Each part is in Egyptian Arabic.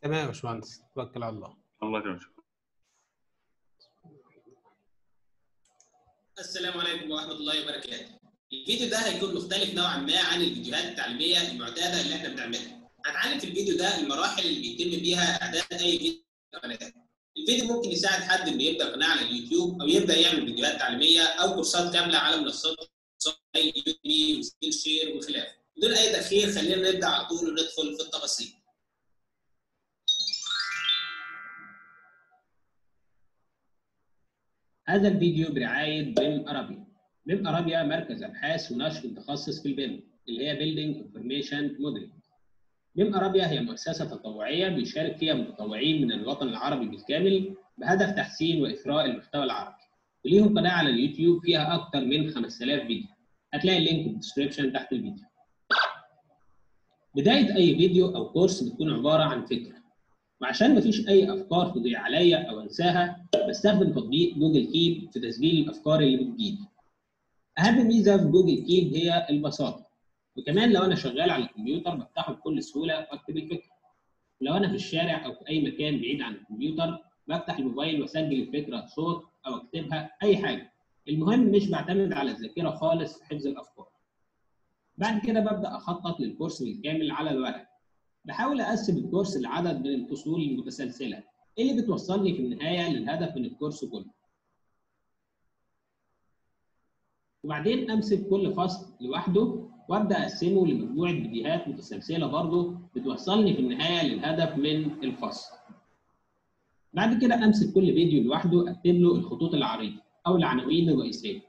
تمام يا باشمهندس توكل على الله الله يكرمك السلام عليكم ورحمة الله وبركاته. الفيديو ده هيكون مختلف نوعا ما عن الفيديوهات التعليمية المعتادة اللي احنا بنعملها. هنتعلم في الفيديو ده المراحل اللي بيتم بيها إعداد أي فيديو قناة. الفيديو ممكن يساعد حد إنه يبدأ قناة على اليوتيوب أو يبدأ يعمل فيديوهات تعليمية أو كورسات كاملة على منصات زي يوديمي وسكيل شير وخلافه. بدون أي تأخير خلينا نبدأ على طول وندخل في التفاصيل. هذا الفيديو برعاية بيم أرابيا. بيم أرابيا مركز أبحاث ونشر متخصص في البيم اللي هي Building Information Modeling. بيم أرابيا هي مؤسسة تطوعية بيشارك فيها متطوعين من الوطن العربي بالكامل بهدف تحسين وإثراء المحتوى العربي. وليهم قناة على اليوتيوب فيها أكثر من 5000 فيديو. هتلاقي اللينك في الديسكربشن تحت الفيديو. بداية أي فيديو أو كورس بتكون عبارة عن فكرة. وعشان مفيش أي أفكار تضيع عليا أو أنساها بستخدم تطبيق جوجل كيب في تسجيل الافكار اللي بتجيلي. اهم ميزه في جوجل كيب هي البساطه وكمان لو انا شغال على الكمبيوتر بفتحه بكل سهوله واكتب الفكره. لو انا في الشارع او في اي مكان بعيد عن الكمبيوتر بفتح الموبايل واسجل الفكره صوت او اكتبها اي حاجه. المهم مش بعتمد على الذاكره خالص في حفظ الافكار. بعد كده ببدا اخطط للكورس بالكامل على الورق. بحاول اقسم الكورس لعدد من الفصول المتسلسله اللي بتوصلني في النهايه للهدف من الكورس كله. وبعدين امسك كل فصل لوحده وابدا اقسمه لمجموعه فيديوهات متسلسله برضه بتوصلني في النهايه للهدف من الفصل. بعد كده امسك كل فيديو لوحده اكتب له الخطوط العريضه او العناوين الرئيسيه.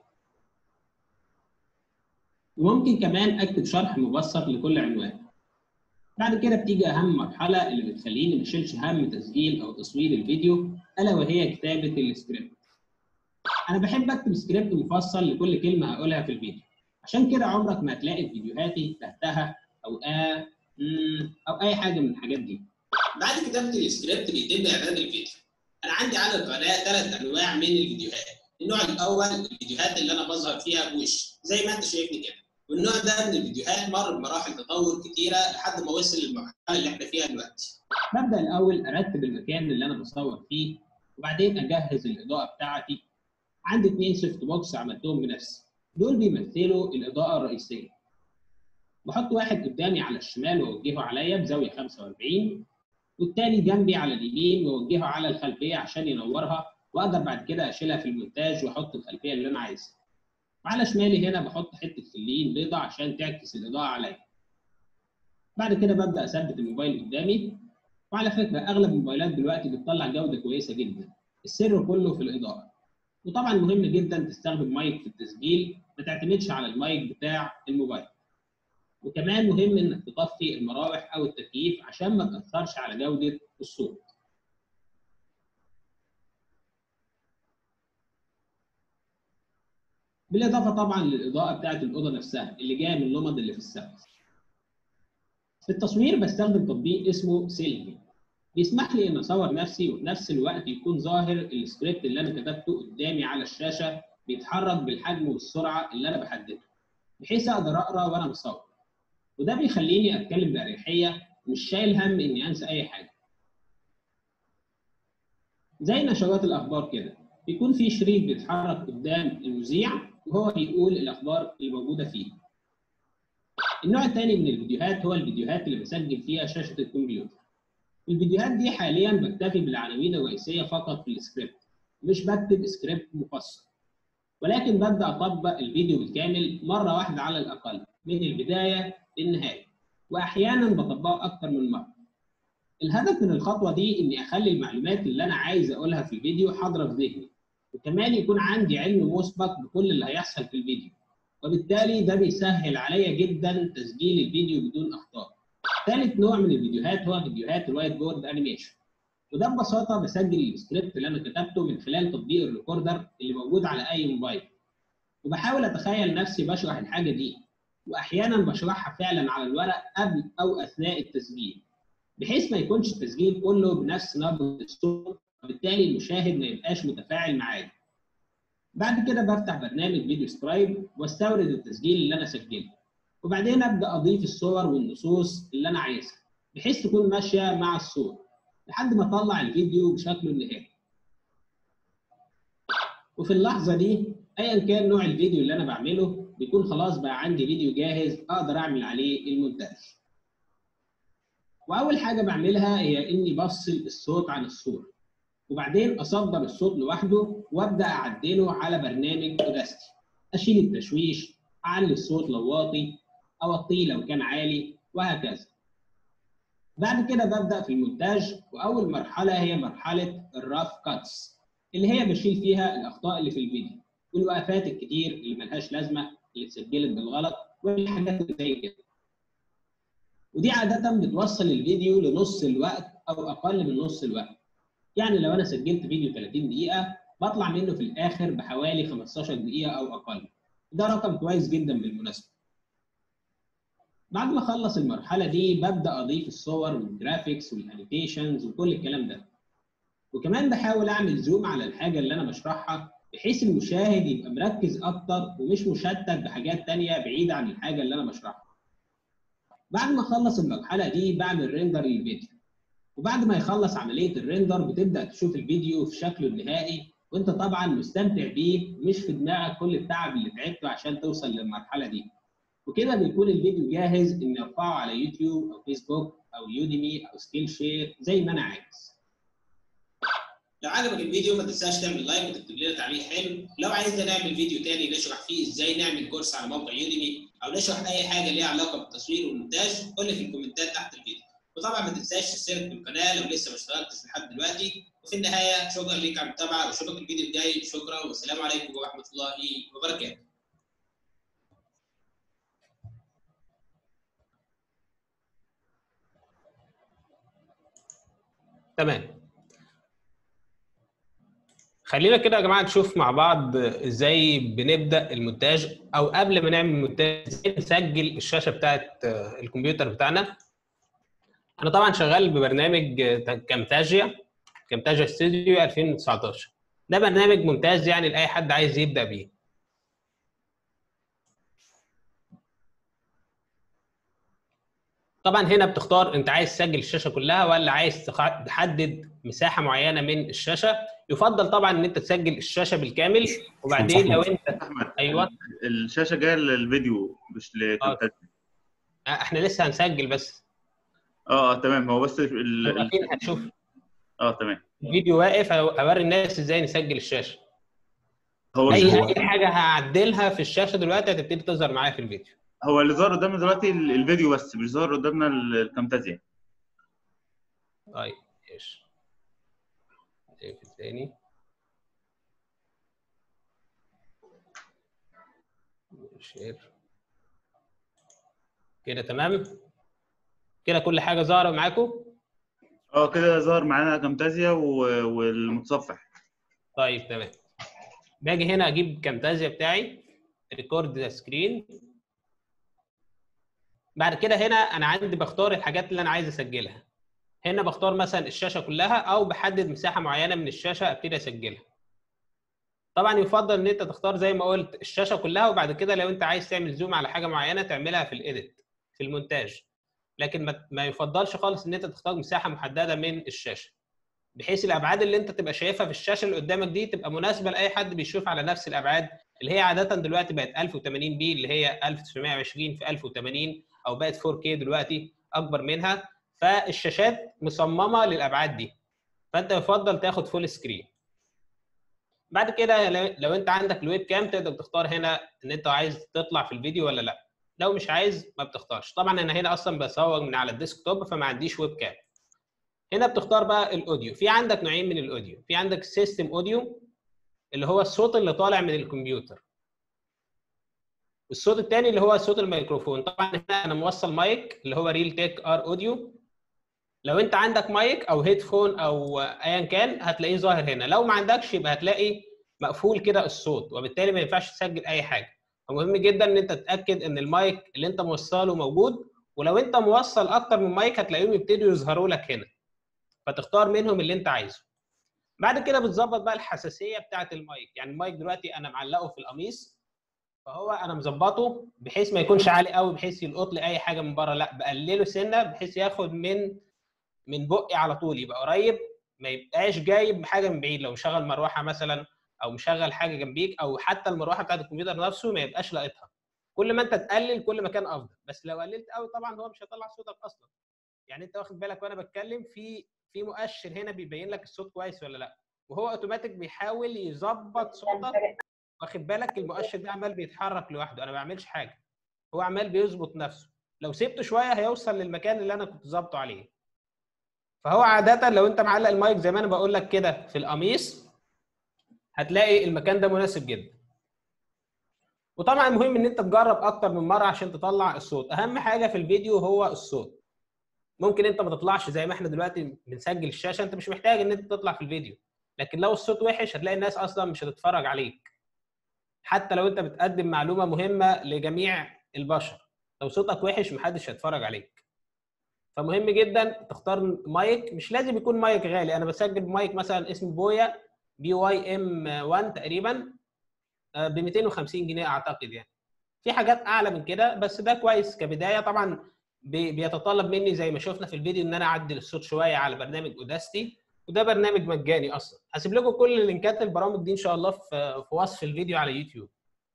وممكن كمان اكتب شرح مبسط لكل عنوان. بعد كده بتيجي اهم مرحله اللي بتخليني ما اشيلش هم تسجيل او تصوير الفيديو الا وهي كتابه السكريبت. انا بحب اكتب سكريبت مفصل لكل كلمه هقولها في الفيديو. عشان كده عمرك ما هتلاقي في فيديوهاتي تحتها او اه مم، او اي حاجه من الحاجات دي. بعد كتابه السكريبت بيتم اعداد الفيديو. انا عندي على القناه ثلاث انواع من الفيديوهات. النوع الاول الفيديوهات اللي انا بظهر فيها بوشي زي ما انت شايفني كده. والنوع ده من الفيديوهات مر بمراحل تطور كتيره لحد ما وصل للمرحله اللي احنا فيها دلوقتي. ببدا الاول ارتب المكان اللي انا بصور فيه وبعدين اجهز الاضاءه بتاعتي. عندي اثنين سوفت بوكس عملتهم بنفسي. دول بيمثلوا الاضاءه الرئيسيه. بحط واحد قدامي على الشمال واوجهه عليا بزاويه 45 والتاني جنبي على اليمين واوجهه على الخلفيه عشان ينورها واقدر بعد كده اشيلها في المونتاج واحط الخلفيه اللي انا عايزها. وعلى شمالي هنا بحط حته سلين بيضة عشان تعكس الاضاءه عليا. بعد كده ببدا اثبت الموبايل قدامي وعلى فكره اغلب الموبايلات دلوقتي بتطلع جوده كويسه جدا. السر كله في الاضاءه. وطبعا مهم جدا تستخدم مايك في التسجيل ما تعتمدش على المايك بتاع الموبايل. وكمان مهم انك تطفي المراوح او التكييف عشان ما تاثرش على جوده الصوت. بالاضافه طبعا للاضاءه بتاعه الاوضه نفسها اللي جايه من اللمض اللي في السقف. في التصوير بستخدم تطبيق اسمه سيلفي بيسمح لي ان اصور نفسي وفي نفس الوقت يكون ظاهر السكريبت اللي انا كتبته قدامي على الشاشه بيتحرك بالحجم والسرعه اللي انا بحدده بحيث اقدر اقرا وانا مصور وده بيخليني اتكلم باريحيه مش شايل هم اني انسى اي حاجه زي نشرات الاخبار كده بيكون في شريط بيتحرك قدام المذيع وهو بيقول الاخبار اللي موجوده فيه النوع الثاني من الفيديوهات هو الفيديوهات اللي بسجل فيها شاشه الكمبيوتر الفيديوهات دي حاليا بكتفي بالعناوين الرئيسيه فقط في السكريبت مش بكتب سكريبت مفصل ولكن ببدا اطبق الفيديو بالكامل مره واحده على الاقل من البدايه للنهايه واحيانا بطبقه اكتر من مره الهدف من الخطوه دي اني اخلي المعلومات اللي انا عايز اقولها في الفيديو حاضره في ذهني وكمان يكون عندي علم مسبق بكل اللي هيحصل في الفيديو وبالتالي ده بيسهل عليا جدا تسجيل الفيديو بدون اخطاء ثالث نوع من الفيديوهات هو فيديوهات الوايت بورد انيميشن وده ببساطه بسجل السكريبت اللي انا كتبته من خلال تطبيق الريكوردر اللي موجود على اي موبايل وبحاول اتخيل نفسي بشرح الحاجه دي واحيانا بشرحها فعلا على الورق قبل او اثناء التسجيل بحيث ما يكونش التسجيل كله بنفس نبره الصوت وبالتالي المشاهد ما يبقاش متفاعل معايا بعد كده بفتح برنامج فيديو سكرايب واستورد التسجيل اللي انا سجلته وبعدين ابدا اضيف الصور والنصوص اللي انا عايزها بحيث تكون ماشيه مع الصوت لحد ما اطلع الفيديو بشكله النهائي وفي اللحظه دي ايا كان نوع الفيديو اللي انا بعمله بيكون خلاص بقى عندي فيديو جاهز اقدر اعمل عليه المونتاج واول حاجه بعملها هي اني بفصل الصوت عن الصوره وبعدين اصدر الصوت لوحده وابدا اعدله على برنامج اوداستي اشيل التشويش اعلي الصوت لو واطي اوطيه لو كان عالي وهكذا بعد كده ببدا في المونتاج واول مرحله هي مرحله الراف كاتس اللي هي بشيل فيها الاخطاء اللي في الفيديو والوقفات الكتير اللي ملهاش لازمه اللي اتسجلت بالغلط والحاجات اللي زي كده ودي عاده بتوصل الفيديو لنص الوقت او اقل من نص الوقت يعني لو انا سجلت فيديو 30 دقيقه بطلع منه في الاخر بحوالي 15 دقيقه او اقل ده رقم كويس جدا بالمناسبه بعد ما اخلص المرحله دي ببدا اضيف الصور والجرافيكس والانيميشنز وكل الكلام ده وكمان بحاول اعمل زوم على الحاجه اللي انا بشرحها بحيث المشاهد يبقى مركز اكتر ومش مشتت بحاجات تانية بعيده عن الحاجه اللي انا بشرحها بعد ما اخلص المرحله دي بعمل ريندر للفيديو وبعد ما يخلص عمليه الريندر بتبدا تشوف الفيديو في شكله النهائي وانت طبعا مستمتع بيه مش في دماغك كل التعب اللي تعبته عشان توصل للمرحله دي وكده بيكون الفيديو جاهز اني ارفعه على يوتيوب او فيسبوك او يوديمي او سكيل شير زي ما انا عايز لو عجبك الفيديو ما تنساش تعمل لايك وتكتب لنا تعليق حلو لو عايزنا نعمل فيديو تاني نشرح فيه ازاي نعمل كورس على موقع يوديمي او نشرح اي حاجه ليها علاقه بالتصوير والمونتاج قول لي في الكومنتات تحت الفيديو وطبعا ما تنساش تشترك في القناه لو لسه ما اشتركتش لحد دلوقتي وفي النهايه شكرا ليك على المتابعه واشوفك الفيديو الجاي شكرا والسلام عليكم ورحمه الله وبركاته تمام خلينا كده يا جماعه نشوف مع بعض ازاي بنبدا المونتاج او قبل ما نعمل المونتاج ازاي نسجل الشاشه بتاعت الكمبيوتر بتاعنا انا طبعا شغال ببرنامج كامتاجيا كامتاجيا ستوديو 2019 ده برنامج ممتاز يعني لاي حد عايز يبدا بيه طبعا هنا بتختار انت عايز تسجل الشاشه كلها ولا عايز تحدد مساحه معينه من الشاشه يفضل طبعا ان انت تسجل الشاشه بالكامل وبعدين لو انت احمد ايوه الشاشه جايه للفيديو مش لكونتاكت احنا لسه هنسجل بس اه اه تمام هو بس ال... ال... اكيد هتشوف اه تمام الفيديو واقف اوري الناس ازاي نسجل الشاشه هو اي هو, اي حاجه هعدلها في الشاشه دلوقتي هتبتدي تظهر معايا في الفيديو هو اللي ظهر قدامنا دلوقتي ال- الفيديو بس مش ظهر قدامنا ال- الكامتازيا طيب ايش اقفل تاني شير كده تمام كده كل حاجه ظاهره معاكم اه كده ظهر معانا كامتازيا و... والمتصفح طيب تمام باجي هنا اجيب كامتازيا بتاعي ريكورد ذا سكرين بعد كده هنا انا عندي بختار الحاجات اللي انا عايز اسجلها هنا بختار مثلا الشاشه كلها او بحدد مساحه معينه من الشاشه ابتدي اسجلها طبعا يفضل ان انت تختار زي ما قلت الشاشه كلها وبعد كده لو انت عايز تعمل زوم على حاجه معينه تعملها في الايديت في المونتاج لكن ما ما يفضلش خالص ان انت تختار مساحه محدده من الشاشه بحيث الابعاد اللي انت تبقى شايفها في الشاشه اللي قدامك دي تبقى مناسبه لاي حد بيشوف على نفس الابعاد اللي هي عاده دلوقتي بقت 1080 بي اللي هي 1920 في 1080 او بقت 4K دلوقتي اكبر منها فالشاشات مصممه للابعاد دي فانت يفضل تاخد فول سكرين بعد كده لو- لو انت عندك الويب كام تقدر تختار هنا ان انت عايز تطلع في الفيديو ولا لا لو مش عايز ما بتختارش طبعا انا هنا اصلا بصور من على الديسكتوب فما عنديش ويب كام هنا بتختار بقى الاوديو في عندك نوعين من الاوديو في عندك سيستم اوديو اللي هو الصوت اللي طالع من الكمبيوتر الصوت الثاني اللي هو صوت الميكروفون طبعا هنا انا موصل مايك اللي هو ريل تيك ار اوديو لو انت عندك مايك او هيدفون او ايا كان هتلاقيه ظاهر هنا لو ما عندكش يبقى هتلاقي مقفول كده الصوت وبالتالي ما ينفعش تسجل اي حاجه فمهم جدا ان انت تتاكد ان المايك اللي انت موصله موجود ولو انت موصل اكتر من مايك هتلاقيهم يبتدوا يظهروا لك هنا فتختار منهم اللي انت عايزه بعد كده بتظبط بقى الحساسيه بتاعه المايك يعني المايك دلوقتي انا معلقه في القميص فهو انا مظبطه بحيث ما يكونش عالي قوي بحيث يلقط لي اي حاجه من بره لا بقلله سنه بحيث ياخد من من بقي على طول يبقى قريب ما يبقاش جايب حاجه من بعيد لو مشغل مروحه مثلا او مشغل حاجه جنبيك او حتى المروحه بتاعت الكمبيوتر نفسه ما يبقاش لاقطها كل ما انت تقلل كل ما كان افضل بس لو قللت قوي طبعا هو مش هيطلع صوتك اصلا يعني انت واخد بالك وانا بتكلم في في مؤشر هنا بيبين لك الصوت كويس ولا لا وهو اوتوماتيك بيحاول يظبط صوتك واخد بالك المؤشر ده عمال بيتحرك لوحده انا ما بعملش حاجه هو عمال بيظبط نفسه لو سبته شويه هيوصل للمكان اللي انا كنت ظابطه عليه فهو عاده لو انت معلق المايك زي ما انا بقول لك كده في القميص هتلاقي المكان ده مناسب جدا وطبعا مهم ان انت تجرب اكتر من مره عشان تطلع الصوت اهم حاجه في الفيديو هو الصوت ممكن انت ما تطلعش زي ما احنا دلوقتي بنسجل الشاشه انت مش محتاج ان انت تطلع في الفيديو لكن لو الصوت وحش هتلاقي الناس اصلا مش هتتفرج عليك حتى لو انت بتقدم معلومه مهمه لجميع البشر لو صوتك وحش محدش هيتفرج عليك فمهم جدا تختار مايك مش لازم يكون مايك غالي انا بسجل بمايك مثلا اسمه بويا بي واي ام 1 تقريبا ب 250 جنيه اعتقد يعني في حاجات اعلى من كده بس ده كويس كبدايه طبعا بي- بيتطلب مني زي ما شفنا في الفيديو ان انا اعدل الصوت شويه على برنامج اوداستي وده برنامج مجاني اصلا هسيب لكم كل لينكات البرامج دي ان شاء الله في في وصف الفيديو على يوتيوب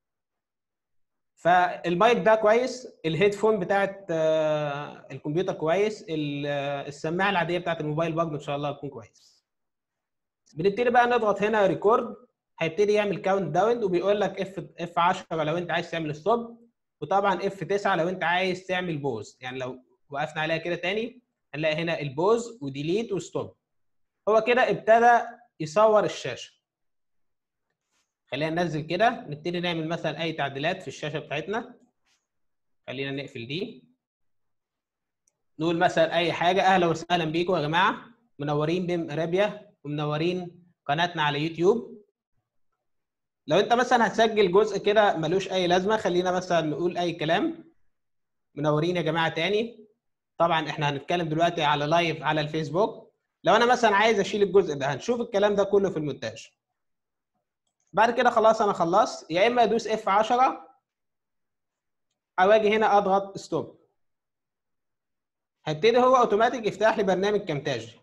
فالمايك ده كويس الهيدفون بتاعت آه، الكمبيوتر كويس ال- آه، السماعه العاديه بتاعت الموبايل برضه ان شاء الله هتكون كويس بنبتدي بقى نضغط هنا ريكورد هيبتدي يعمل كاونت داون وبيقول لك اف اف 10 لو انت عايز تعمل ستوب وطبعا اف 9 لو انت عايز تعمل بوز يعني لو وقفنا عليها كده تاني هنلاقي هنا البوز وديليت وستوب هو كده ابتدى يصور الشاشه خلينا ننزل كده نبتدي نعمل مثلا اي تعديلات في الشاشه بتاعتنا خلينا نقفل دي نقول مثلا اي حاجه اهلا وسهلا بيكم يا جماعه منورين بيم ارابيا ومنورين قناتنا على يوتيوب لو انت مثلا هتسجل جزء كده ملوش اي لازمه خلينا مثلا نقول اي كلام منورين يا جماعه تاني طبعا احنا هنتكلم دلوقتي على لايف على الفيسبوك لو انا مثلا عايز اشيل الجزء ده هنشوف الكلام ده كله في المونتاج بعد كده خلاص انا خلصت يا اما ادوس اف 10 او اجي هنا اضغط ستوب هيبتدي هو اوتوماتيك يفتح لي برنامج كامتاج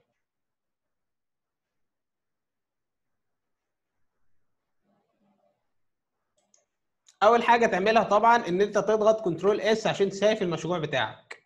اول حاجه تعملها طبعا ان انت تضغط كنترول اس عشان تسيف المشروع بتاعك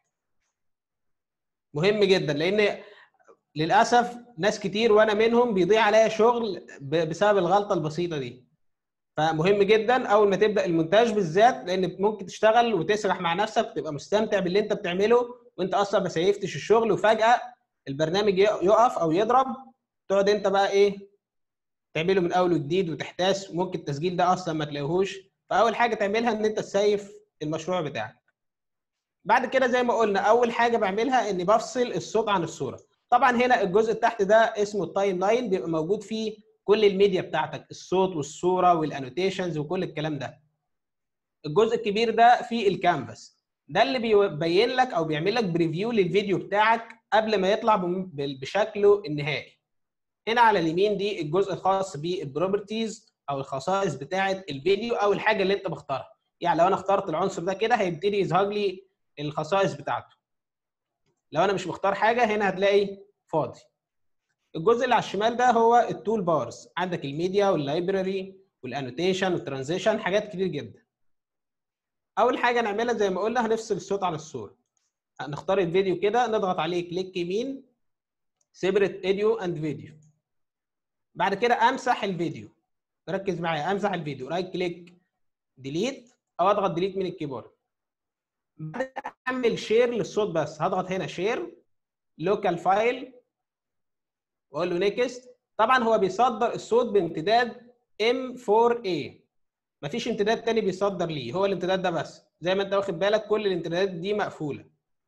مهم جدا لان للاسف ناس كتير وانا منهم بيضيع عليا شغل ب- بسبب الغلطه البسيطه دي فمهم جدا اول ما تبدا المونتاج بالذات لان ممكن تشتغل وتسرح مع نفسك وتبقى مستمتع باللي انت بتعمله وانت اصلا ما سيفتش الشغل وفجاه البرنامج يقف او يضرب تقعد انت بقى ايه تعمله من اول وجديد وتحتاس ممكن التسجيل ده اصلا ما تلاقيهوش فاول حاجه تعملها ان انت تسيف المشروع بتاعك بعد كده زي ما قلنا اول حاجه بعملها اني بفصل الصوت عن الصوره طبعا هنا الجزء تحت ده اسمه التايم لاين بيبقى موجود فيه كل الميديا بتاعتك الصوت والصوره والانوتيشنز وكل الكلام ده الجزء الكبير ده فيه الكانفاس ده اللي بيبين لك او بيعمل لك بريفيو للفيديو بتاعك قبل ما يطلع بم- بشكله النهائي هنا على اليمين دي الجزء الخاص بالبروبرتيز او الخصائص بتاعه الفيديو او الحاجه اللي انت مختارها يعني لو انا اخترت العنصر ده كده هيبتدي يظهر لي الخصائص بتاعته لو انا مش مختار حاجه هنا هتلاقي فاضي الجزء اللي على الشمال ده هو التول بارز عندك الميديا واللايبراري والانوتيشن والترانزيشن حاجات كتير جدا اول حاجه نعملها زي ما قلنا هنفصل الصوت عن الصوره نختار الفيديو كده نضغط عليه كليك يمين سيبريت ايديو اند فيديو بعد كده امسح الفيديو ركز معايا امسح الفيديو رايت كليك ديليت او اضغط ديليت من الكيبورد بعد كده اعمل شير للصوت بس هضغط هنا شير لوكال فايل واقول له نيكست طبعا هو بيصدر الصوت بامتداد M4A مفيش امتداد تاني بيصدر ليه هو الامتداد ده بس زي ما انت واخد بالك كل الامتدادات دي مقفوله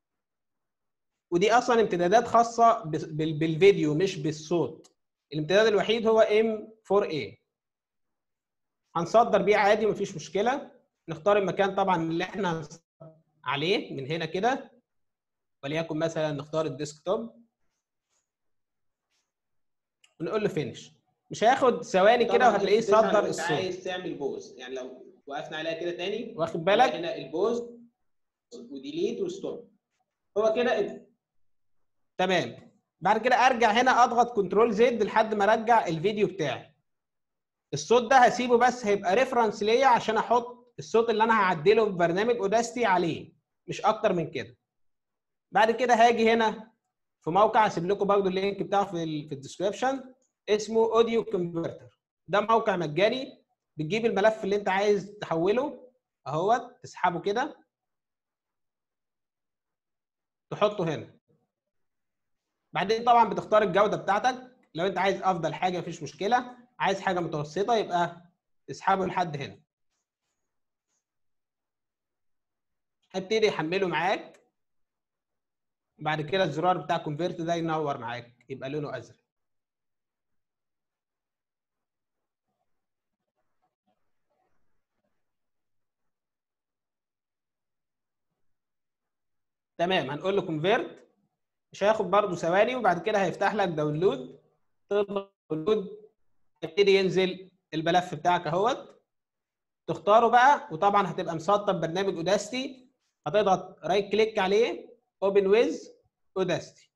ودي اصلا امتدادات خاصه بس- بال- بالفيديو مش بالصوت الامتداد الوحيد هو M4A هنصدر بيه عادي مفيش مشكله نختار المكان طبعا اللي احنا هنصدر عليه من هنا كده وليكن مثلا نختار الديسكتوب ونقول له فينش مش هياخد ثواني كده وهتلاقيه صدر الصوت عايز تعمل بوز يعني لو وقفنا عليها كده تاني واخد بالك هنا البوز وديليت وستوب هو كده اد- تمام بعد كده ارجع هنا اضغط كنترول زد لحد ما ارجع الفيديو بتاعي الصوت ده هسيبه بس هيبقى ريفرنس ليا عشان احط الصوت اللي انا هعدله في برنامج اوداستي عليه مش اكتر من كده بعد كده هاجي هنا في موقع هسيب لكم برضه اللينك بتاعه في ال في الديسكربشن اسمه اوديو كونفرتر ده موقع مجاني بتجيب الملف اللي انت عايز تحوله اهوت تسحبه كده تحطه هنا بعدين طبعا بتختار الجوده بتاعتك لو انت عايز افضل حاجه مفيش مشكله عايز حاجه متوسطه يبقى تسحبه لحد هنا هيبتدي يحمله معاك بعد كده الزرار بتاع كونفيرت ده ينور معاك يبقى لونه ازرق تمام هنقول له كونفيرت مش هياخد برضه ثواني وبعد كده هيفتح لك داونلود تضغط داونلود هيبتدي ينزل الملف بتاعك اهوت تختاره بقى وطبعا هتبقى مسطب برنامج اوداستي هتضغط رايت كليك عليه اوبن ويز اوداستي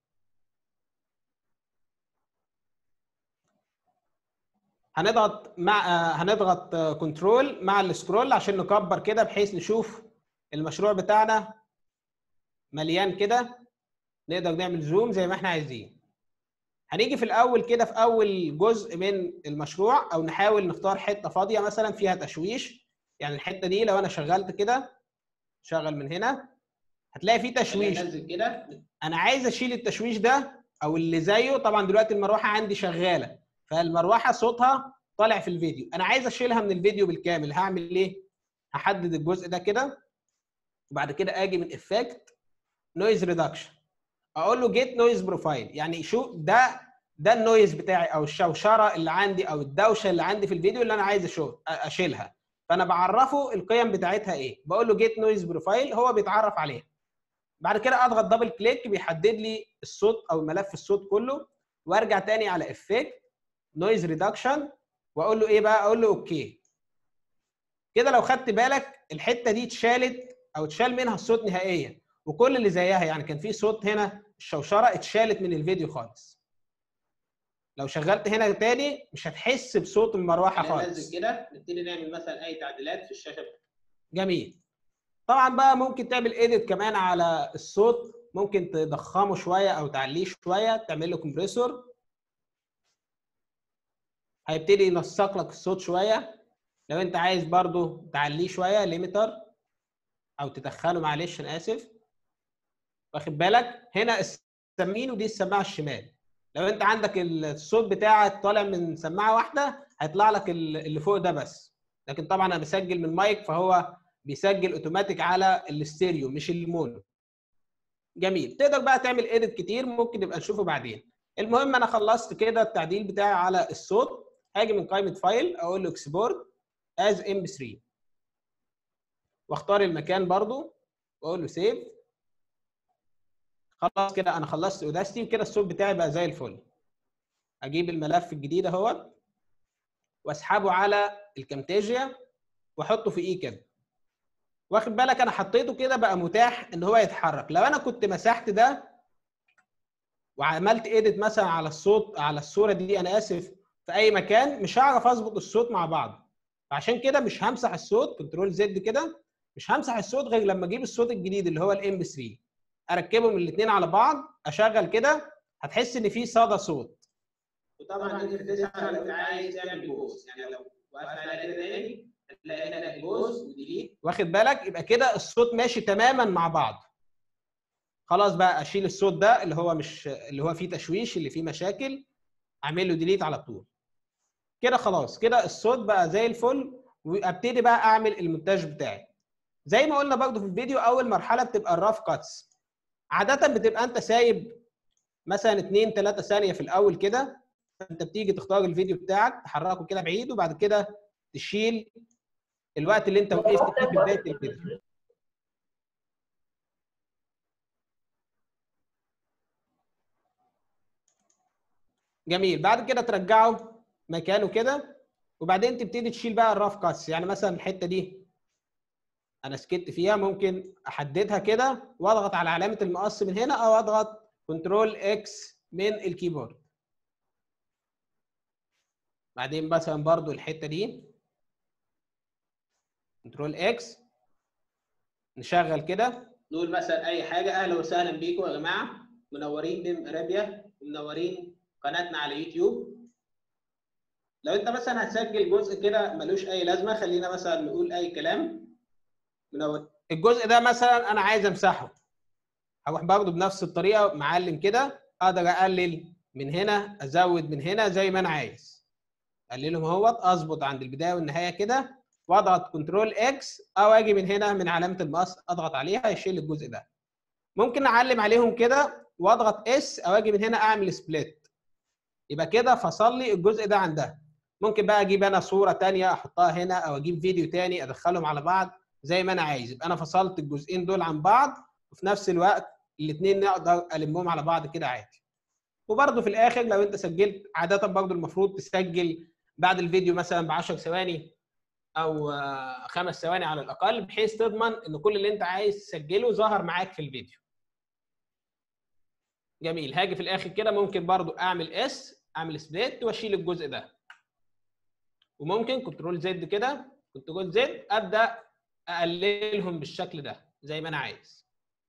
هنضغط مع هنضغط كنترول مع السكرول عشان نكبر كده بحيث نشوف المشروع بتاعنا مليان كده نقدر نعمل زوم زي ما احنا عايزين هنيجي في الاول كده في اول جزء من المشروع او نحاول نختار حته فاضيه مثلا فيها تشويش يعني الحته دي لو انا شغلت كده شغل من هنا هتلاقي فيه تشويش نزل كده انا عايز اشيل التشويش ده او اللي زيه طبعا دلوقتي المروحه عندي شغاله فالمروحه صوتها طالع في الفيديو انا عايز اشيلها من الفيديو بالكامل هعمل ايه هحدد الجزء ده كده وبعد كده اجي من افكت نويز ريدكشن اقول له جيت نويز بروفايل يعني شو ده ده النويز بتاعي او الشوشره اللي عندي او الدوشه اللي عندي في الفيديو اللي انا عايز أشو- اشيلها فانا بعرفه القيم بتاعتها ايه بقول له جيت نويز بروفايل هو بيتعرف عليها بعد كده اضغط دبل كليك بيحدد لي الصوت او ملف الصوت كله وارجع تاني على افكت نويز ريدكشن واقول له ايه بقى اقول له اوكي كده لو خدت بالك الحته دي اتشالت او اتشال منها الصوت نهائيا وكل اللي زيها يعني كان في صوت هنا الشوشره اتشالت من الفيديو خالص لو شغلت هنا تاني مش هتحس بصوت المروحه خالص ننزل كده نبتدي نعمل مثلا اي تعديلات في الشاشه جميل طبعا بقى ممكن تعمل ايديت كمان على الصوت ممكن تضخمه شويه او تعليه شويه تعمل له كومبريسور هيبتدي ينسق لك الصوت شويه لو انت عايز برضو تعليه شويه ليميتر او تدخله معلش انا اسف واخد بالك هنا السمين ودي السماعه الشمال لو انت عندك الصوت بتاعك طالع من سماعه واحده هيطلع لك اللي فوق ده بس لكن طبعا انا بسجل من مايك فهو بيسجل اوتوماتيك على الاستيريو مش المونو جميل تقدر بقى تعمل ايديت كتير ممكن نبقى نشوفه بعدين المهم انا خلصت كده التعديل بتاعي على الصوت هاجي من قائمه فايل اقول له اكسبورت از ام 3 واختار المكان برضو واقول له سيف خلاص كده انا خلصت اوداستي وكده الصوت بتاعي بقى زي الفل اجيب الملف الجديد اهوت واسحبه على الكامتيجيا واحطه في اي كده واخد بالك انا حطيته كده بقى متاح ان هو يتحرك لو انا كنت مسحت ده وعملت ايديت مثلا على الصوت على الصوره دي انا اسف في اي مكان مش هعرف اظبط الصوت مع بعض عشان كده مش همسح الصوت كنترول زد كده مش همسح الصوت غير لما اجيب الصوت الجديد اللي هو الام 3 اركبهم الاثنين على بعض اشغل كده هتحس ان في صدى صوت وطبعا انت بتسعى لو انت عايز تعمل بوز يعني لو وقفت على كده تاني هتلاقي هنا بوز وديليت واخد بالك يبقى كده الصوت ماشي تماما مع بعض خلاص بقى اشيل الصوت ده اللي هو مش اللي هو فيه تشويش اللي فيه مشاكل اعمل له ديليت على طول كده خلاص كده الصوت بقى زي الفل وابتدي بقى اعمل المونتاج بتاعي زي ما قلنا برضو في الفيديو اول مرحله بتبقى الراف كاتس عاده بتبقى انت سايب مثلا 2 3 ثانيه في الاول كده انت بتيجي تختار الفيديو بتاعك تحركه كده بعيد وبعد كده تشيل الوقت اللي انت وقفت فيه في بدايه الفيديو جميل بعد كده ترجعه مكانه كده وبعدين تبتدي تشيل بقى الراف كاتس يعني مثلا الحته دي انا سكت فيها ممكن احددها كده واضغط على علامه المقص من هنا او اضغط كنترول اكس من الكيبورد بعدين مثلا برضو الحته دي كنترول اكس نشغل كده نقول مثلا اي حاجه اهلا وسهلا بيكم يا جماعه منورين بيم ارابيا منورين قناتنا على يوتيوب لو انت مثلا هتسجل جزء كده ملوش اي لازمه خلينا مثلا نقول اي كلام منور الجزء ده مثلا انا عايز امسحه هروح برضه بنفس الطريقه معلم كده اقدر اقلل من هنا ازود من هنا زي ما انا عايز اقللهم اهوت اظبط عند البدايه والنهايه كده واضغط كنترول اكس او اجي من هنا من علامه المقص اضغط عليها يشيل الجزء ده ممكن اعلم عليهم كده واضغط اس او اجي من هنا اعمل سبليت يبقى كده فصل لي الجزء ده عن ده ممكن بقى اجيب انا صوره ثانيه احطها هنا او اجيب فيديو ثاني ادخلهم على بعض زي ما انا عايز يبقى انا فصلت الجزئين دول عن بعض وفي نفس الوقت الاثنين نقدر المهم على بعض كده عادي وبرده في الاخر لو انت سجلت عاده برده المفروض تسجل بعد الفيديو مثلا ب 10 ثواني او خمس ثواني على الاقل بحيث تضمن ان كل اللي انت عايز تسجله ظهر معاك في الفيديو جميل هاجي في الاخر كده ممكن برضو اعمل اس اعمل سبليت واشيل الجزء ده وممكن كنترول زد كده كنترول زد ابدا اقللهم بالشكل ده زي ما انا عايز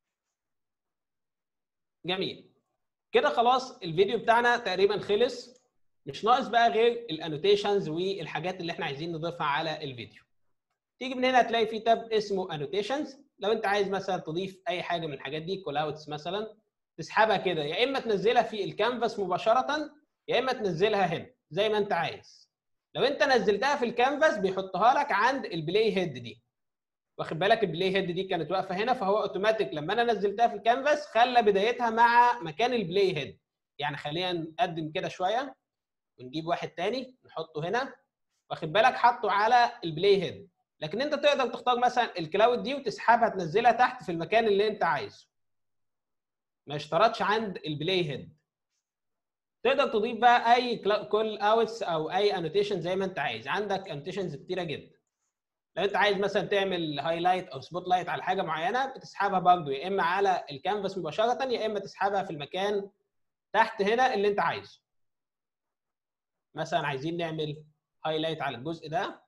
جميل كده خلاص الفيديو بتاعنا تقريبا خلص مش ناقص بقى غير الانوتيشنز والحاجات اللي احنا عايزين نضيفها على الفيديو تيجي من هنا هتلاقي في تاب اسمه انوتيشنز لو انت عايز مثلا تضيف اي حاجه من الحاجات دي كول اوتس مثلا تسحبها كده يا اما تنزلها في الكانفاس مباشره يا اما تنزلها هنا زي ما انت عايز لو انت نزلتها في الكانفاس بيحطها لك عند البلاي هيد دي واخد بالك البلاي هيد دي كانت واقفه هنا فهو اوتوماتيك لما انا نزلتها في الكانفاس خلى بدايتها مع مكان البلاي هيد يعني خلينا نقدم كده شويه ونجيب واحد تاني نحطه هنا واخد بالك حطه على البلاي هيد لكن انت تقدر تختار مثلا الكلاود دي وتسحبها تنزلها تحت في المكان اللي انت عايزه ما اشترطش عند البلاي هيد تقدر تضيف بقى اي كول اوتس او اي انوتيشن زي ما انت عايز عندك انوتيشنز كتيره جدا لو انت عايز مثلا تعمل هايلايت او سبوت لايت على حاجه معينه بتسحبها برضه يا اما على الكانفاس مباشره يا اما تسحبها في المكان تحت هنا اللي انت عايزه مثلا عايزين نعمل هايلايت على الجزء ده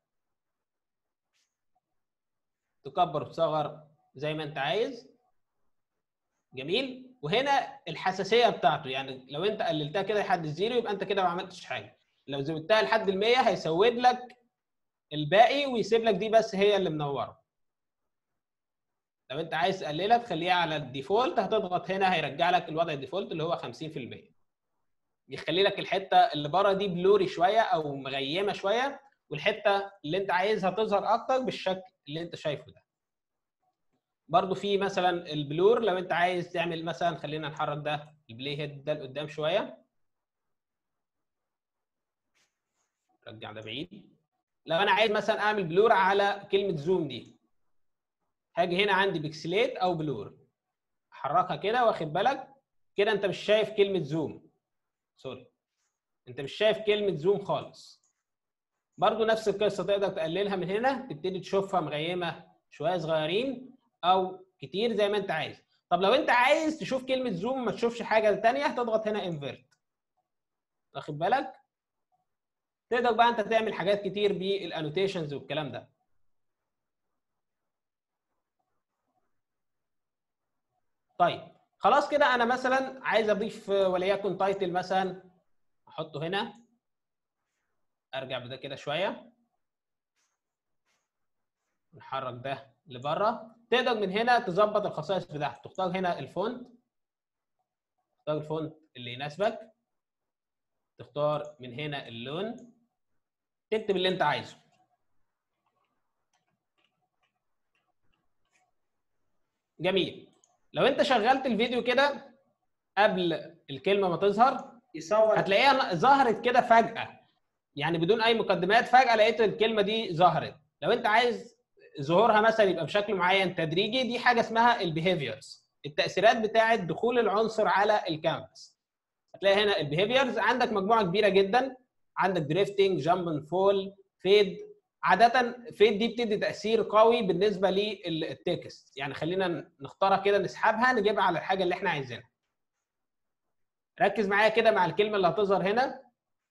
تكبر وتصغر زي ما انت عايز جميل وهنا الحساسيه بتاعته يعني لو انت قللتها كده لحد الزيرو يبقى انت كده ما عملتش حاجه لو زودتها لحد ال 100 هيسود لك الباقي ويسيب لك دي بس هي اللي منوره لو انت عايز تقللها تخليها على الديفولت هتضغط هنا هيرجع لك الوضع الديفولت اللي هو 50% يخلي لك الحته اللي بره دي بلوري شويه او مغيمه شويه والحته اللي انت عايزها تظهر اكتر بالشكل اللي انت شايفه ده برضو في مثلا البلور لو انت عايز تعمل مثلا خلينا نحرك ده البلاي هيد ده لقدام شويه رجع ده بعيد لو انا عايز مثلا اعمل بلور على كلمه زوم دي هاجي هنا عندي بيكسليت او بلور احركها كده واخد بالك كده انت مش شايف كلمه زوم سوري انت مش شايف كلمه زوم خالص برضو نفس القصه تقدر تقللها من هنا تبتدي تشوفها مغيمه شويه صغيرين او كتير زي ما انت عايز طب لو انت عايز تشوف كلمه زوم ما تشوفش حاجه ثانيه هتضغط هنا انفيرت واخد بالك تقدر بقى انت تعمل حاجات كتير بالانوتيشنز والكلام ده طيب خلاص كده انا مثلا عايز اضيف وليكن تايتل مثلا احطه هنا ارجع بده كده شويه نحرك ده لبره تقدر من هنا تظبط الخصائص بتاعته تختار هنا الفونت تختار الفونت اللي يناسبك تختار من هنا اللون تكتب اللي انت عايزه جميل لو انت شغلت الفيديو كده قبل الكلمه ما تظهر يصور هتلاقيها ظهرت كده فجاه يعني بدون اي مقدمات فجاه لقيت الكلمه دي ظهرت لو انت عايز ظهورها مثلا يبقى بشكل معين تدريجي دي حاجه اسمها البيهيفيرز التاثيرات بتاعه دخول العنصر على الكانفاس هتلاقي هنا البيهيفيرز عندك مجموعه كبيره جدا عندك دريفتنج جامب اند فول فيد عاده فيد دي بتدي تاثير قوي بالنسبه للتكست يعني خلينا نختارها كده نسحبها نجيبها على الحاجه اللي احنا عايزينها ركز معايا كده مع الكلمه اللي هتظهر هنا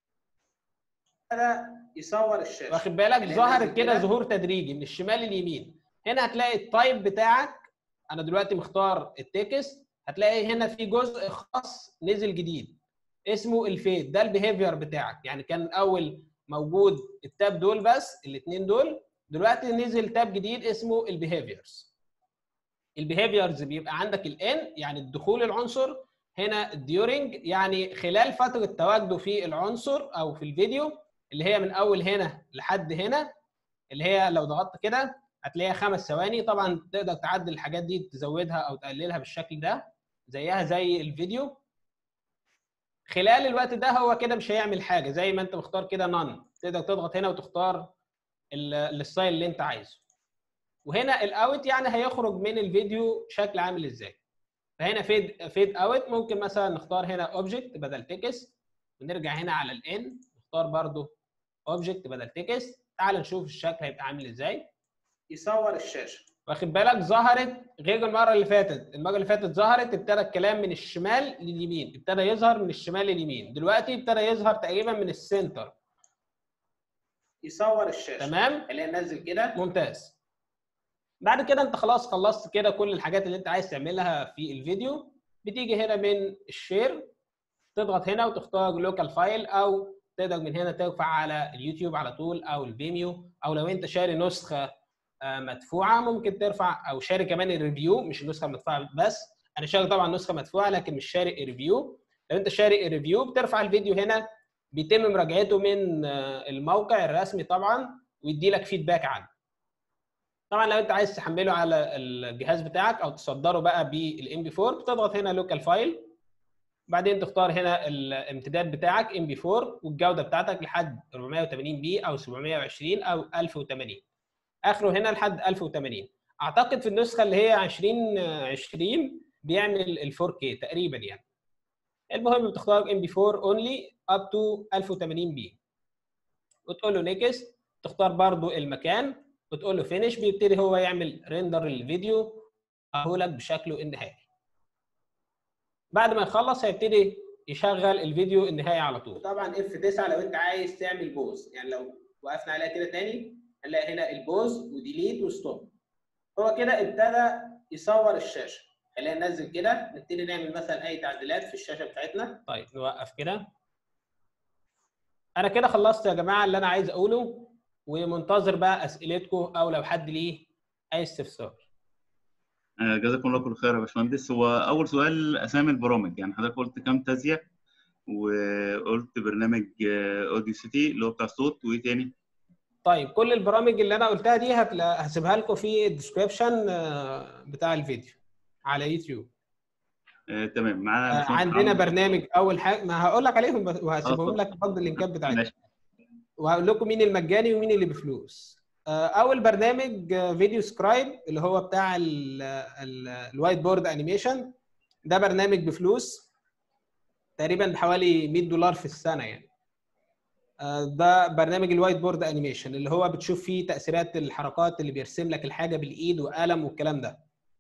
ده يصور الشاشه واخد بالك اللي ظهرت نازل كده كده. ظهور تدريجي من الشمال لليمين هنا هتلاقي التايب بتاعك انا دلوقتي مختار التكست هتلاقي هنا في جزء خاص نزل جديد اسمه الفيد ده البيهيفير بتاعك يعني كان الاول موجود التاب دول بس الاثنين دول دلوقتي نزل تاب جديد اسمه البيهيفيرز البيهيفيرز بيبقى عندك الان يعني الدخول العنصر هنا الديورنج يعني خلال فتره تواجده في العنصر او في الفيديو اللي هي من اول هنا لحد هنا اللي هي لو ضغطت كده هتلاقيها خمس ثواني طبعا تقدر تعدل الحاجات دي تزودها او تقللها بالشكل ده زيها زي الفيديو خلال الوقت ده هو كده مش هيعمل حاجه زي ما انت مختار كده نون تقدر تضغط هنا وتختار ال- الستايل اللي انت عايزه وهنا الاوت يعني هيخرج من الفيديو شكل عامل ازاي فهنا فيد فيد اوت ممكن مثلا نختار هنا اوبجكت بدل تكست ونرجع هنا على الان نختار برضو اوبجكت بدل تكست تعال نشوف الشكل هيبقى عامل ازاي يصور الشاشه واخد بالك ظهرت غير المره اللي فاتت المره اللي فاتت ظهرت ابتدى الكلام من الشمال لليمين ابتدى يظهر من الشمال لليمين دلوقتي ابتدى يظهر تقريبا من السنتر يصور الشاشه تمام خلينا ننزل كده ممتاز بعد كده انت خلاص خلصت كده كل الحاجات اللي انت عايز تعملها في الفيديو بتيجي هنا من الشير تضغط هنا وتختار لوكال فايل او تقدر من هنا ترفع على اليوتيوب على طول او الفيميو او لو انت شاري نسخه آه، مدفوعه ممكن ترفع او شاري كمان الريفيو مش النسخه المدفوعه بس انا شاري طبعا نسخه مدفوعه لكن مش شاري الريفيو لو انت شاري الريفيو بترفع الفيديو هنا بيتم مراجعته من آه، الموقع الرسمي طبعا ويدي لك فيدباك عنه طبعا لو انت عايز تحمله على الجهاز بتاعك او تصدره بقى بالام بي 4 بتضغط هنا لوكال فايل بعدين تختار هنا الامتداد بتاعك ام بي 4 والجوده بتاعتك لحد 480 بي او 720 او 1080 اخره هنا لحد 1080 اعتقد في النسخه اللي هي 2020 بيعمل ال 4K تقريبا يعني المهم بتختار ام بي 4 اونلي اب تو 1080 بي وتقول له نيكست تختار برضو المكان وتقول له فينيش بيبتدي هو يعمل ريندر للفيديو لك بشكله النهائي بعد ما يخلص هيبتدي يشغل الفيديو النهائي على طول طبعا اف 9 لو انت عايز تعمل بوز يعني لو وقفنا عليها كده تاني هنلاقي هنا البوز وديليت وستوب هو كده ابتدى يصور الشاشه خلينا ننزل كده نبتدي نعمل مثلا اي تعديلات في الشاشه بتاعتنا طيب نوقف كده انا كده خلصت يا جماعه اللي انا عايز اقوله ومنتظر بقى اسئلتكم او لو حد ليه اي استفسار آه، جزاكم الله كل خير يا باشمهندس هو اول سؤال اسامي البرامج يعني حضرتك قلت كام تازيا وقلت برنامج اوديو سيتي اللي هو بتاع الصوت وايه تاني طيب كل البرامج اللي انا قلتها دي هتلا- هسيبها لكم في الديسكربشن بتاع الفيديو على يوتيوب آه، تمام معانا آه، باشمهندس عندنا عمرو. برنامج اول حاجه ما هقول لك عليهم بس- آه، وهسيبهم اتفضل. لك برضه اللينكات بتاعتهم ماشي وهقول لكم مين المجاني ومين اللي بفلوس آه، اول برنامج آه، فيديو سكرايب اللي هو بتاع ال- ال- الوايت بورد انيميشن ده برنامج بفلوس تقريبا بحوالي 100 دولار في السنه يعني آه، ده برنامج الوايت بورد انيميشن اللي هو بتشوف فيه تاثيرات الحركات اللي بيرسم لك الحاجه بالايد وقلم والكلام ده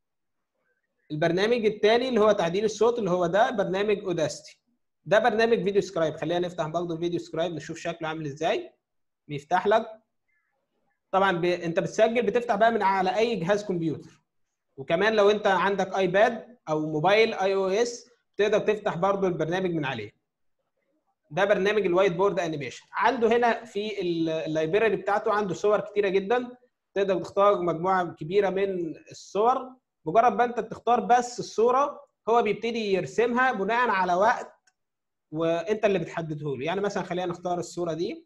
البرنامج الثاني اللي هو تعديل الصوت اللي هو ده برنامج اوداستي ده برنامج فيديو سكرايب خلينا نفتح برضه الفيديو سكرايب نشوف شكله عامل ازاي بيفتح لك طبعا ب... انت بتسجل بتفتح بقى من على اي جهاز كمبيوتر وكمان لو انت عندك ايباد او موبايل اي او اس تقدر تفتح برضه البرنامج من عليه ده برنامج الوايت بورد انيميشن عنده هنا في ال- اللايبراري بتاعته عنده صور كتيره جدا تقدر تختار مجموعه كبيره من الصور مجرد ما انت تختار بس الصوره هو بيبتدي يرسمها بناء على وقت وانت اللي بتحدده له يعني مثلا خلينا نختار الصوره دي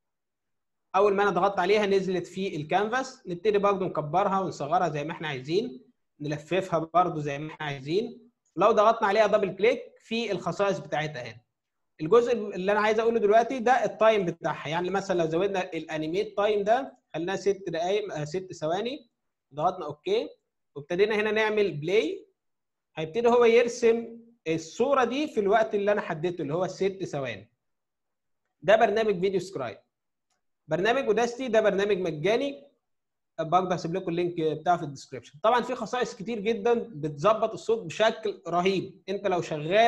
اول ما انا ضغطت عليها نزلت في الكانفاس نبتدي برضه نكبرها ونصغرها زي ما احنا عايزين نلففها برضه زي ما احنا عايزين لو ضغطنا عليها دبل كليك في الخصائص بتاعتها هنا الجزء اللي انا عايز اقوله دلوقتي ده التايم بتاعها يعني مثلا لو زودنا الانيميت تايم ده خلينا ست دقائق آه، ست ثواني ضغطنا اوكي وابتدينا هنا نعمل بلاي هيبتدي هو يرسم الصوره دي في الوقت اللي انا حددته اللي هو الست ثواني ده برنامج فيديو سكرايب برنامج اوداستي ده برنامج مجاني برضه هسيب لكم اللينك بتاعه في الديسكربشن طبعا في خصائص كتير جدا بتظبط الصوت بشكل رهيب انت لو شغال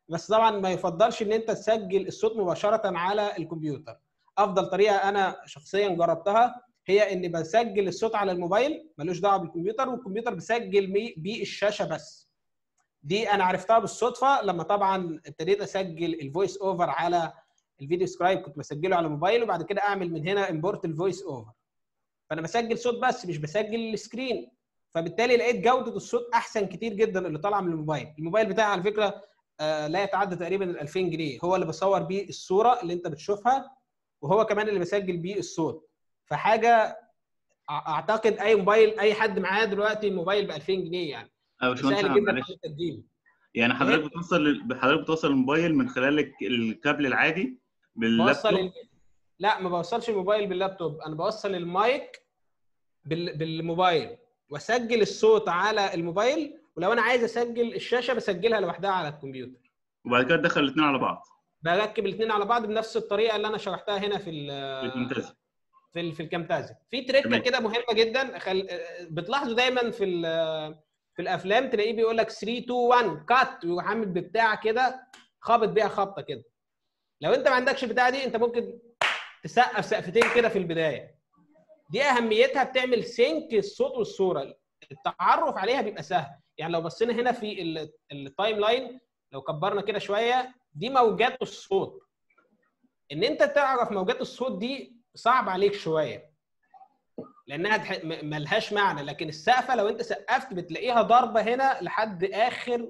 بس طبعا ما يفضلش ان انت تسجل الصوت مباشره على الكمبيوتر افضل طريقه انا شخصيا جربتها هي اني بسجل الصوت على الموبايل ملوش دعوه بالكمبيوتر والكمبيوتر بيسجل مي- بالشاشه بس دي انا عرفتها بالصدفه لما طبعا ابتديت اسجل الفويس اوفر على الفيديو سكرايب كنت بسجله على موبايل وبعد كده اعمل من هنا امبورت الفويس اوفر فانا بسجل صوت بس مش بسجل السكرين فبالتالي لقيت جوده الصوت احسن كتير جدا اللي طالعه من الموبايل الموبايل بتاعي على فكره آه، لا يتعدى تقريبا ال 2000 جنيه هو اللي بصور بيه الصوره اللي انت بتشوفها وهو كمان اللي بسجل بيه الصوت فحاجه أع- اعتقد اي موبايل اي حد معاه دلوقتي موبايل ب 2000 جنيه يعني يا باشمهندس سهل أحمد، جدا معلش إن أنت تجيبه يعني حضرتك بتوصل حضرتك بتوصل الموبايل من خلال الك- الكابل العادي بوصل باللابتوب ال... لا ما بوصلش الموبايل باللابتوب انا بوصل المايك بال... بالموبايل واسجل الصوت على الموبايل ولو انا عايز اسجل الشاشه بسجلها لوحدها على الكمبيوتر وبعد كده تدخل الاثنين على بعض بركب الاثنين على بعض بنفس الطريقه اللي انا شرحتها هنا في ال... ممتاز في ال... في الكامتازا في تريكه تمام. كده مهمه جدا خل... بتلاحظوا دايما في ال... في الافلام تلاقيه بيقول لك 3 2 1 كات ويروح عامل ببتاع كده خابط بيها خبطه كده لو انت ما عندكش البتاعه دي انت ممكن تسقف سقفتين كده في البدايه دي اهميتها بتعمل سينك الصوت والصوره التعرف عليها بيبقى سهل يعني لو بصينا هنا في ال- التايم لاين لو كبرنا كده شويه دي موجات الصوت ان انت تعرف موجات الصوت دي صعب عليك شويه لانها تح- م- ملهاش معنى لكن السقفه لو انت سقفت بتلاقيها ضاربه هنا لحد اخر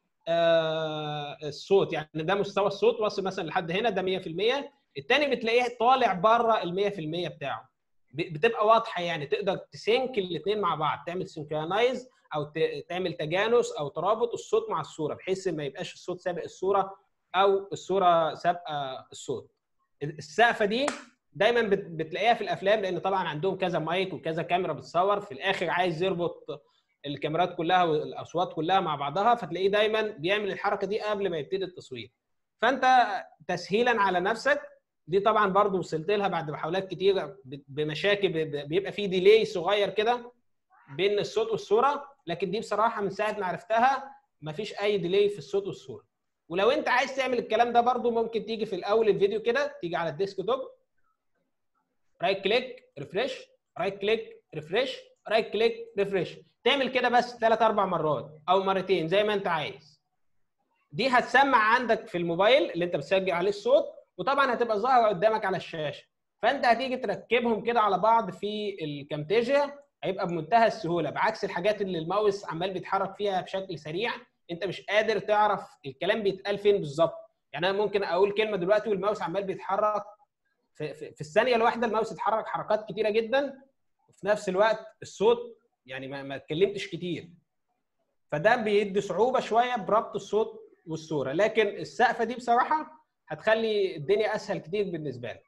آه الصوت يعني ده مستوى الصوت واصل مثلا لحد هنا ده 100% التاني بتلاقيه طالع بره ال 100% بتاعه ب- بتبقى واضحه يعني تقدر تسينك الاثنين مع بعض تعمل سينكرونايز او ت- تعمل تجانس او ترابط الصوت مع الصوره بحيث ما يبقاش الصوت سابق الصوره او الصوره سابقه الصوت السقفه دي دايما بت- بتلاقيها في الافلام لان طبعا عندهم كذا مايك وكذا كاميرا بتصور في الاخر عايز يربط الكاميرات كلها والاصوات كلها مع بعضها فتلاقيه دايما بيعمل الحركه دي قبل ما يبتدي التصوير فانت تسهيلا على نفسك دي طبعا برضو وصلت لها بعد محاولات كتيره ب- بمشاكل ب- بيبقى في ديلي صغير كده بين الصوت والصوره لكن دي بصراحه من ساعه ما عرفتها مفيش اي ديلي في الصوت والصوره ولو انت عايز تعمل الكلام ده برضو ممكن تيجي في الاول الفيديو كده تيجي على الديسك توب رايت كليك ريفريش رايت كليك ريفريش رايت كليك ريفريش تعمل كده بس ثلاث اربع مرات او مرتين زي ما انت عايز دي هتسمع عندك في الموبايل اللي انت بتسجل عليه الصوت وطبعا هتبقى ظاهره قدامك على الشاشه فانت هتيجي تركبهم كده على بعض في الكامتيجيا هيبقى بمنتهى السهوله بعكس الحاجات اللي الماوس عمال بيتحرك فيها بشكل سريع انت مش قادر تعرف الكلام بيتقال فين بالظبط يعني انا ممكن اقول كلمه دلوقتي والماوس عمال بيتحرك في, في, في الثانيه الواحده الماوس يتحرك حركات كتيره جدا وفي نفس الوقت الصوت يعني ما, ما اتكلمتش كتير فده بيدي صعوبه شويه بربط الصوت والصوره لكن السقفه دي بصراحه هتخلي الدنيا اسهل كتير بالنسبه لك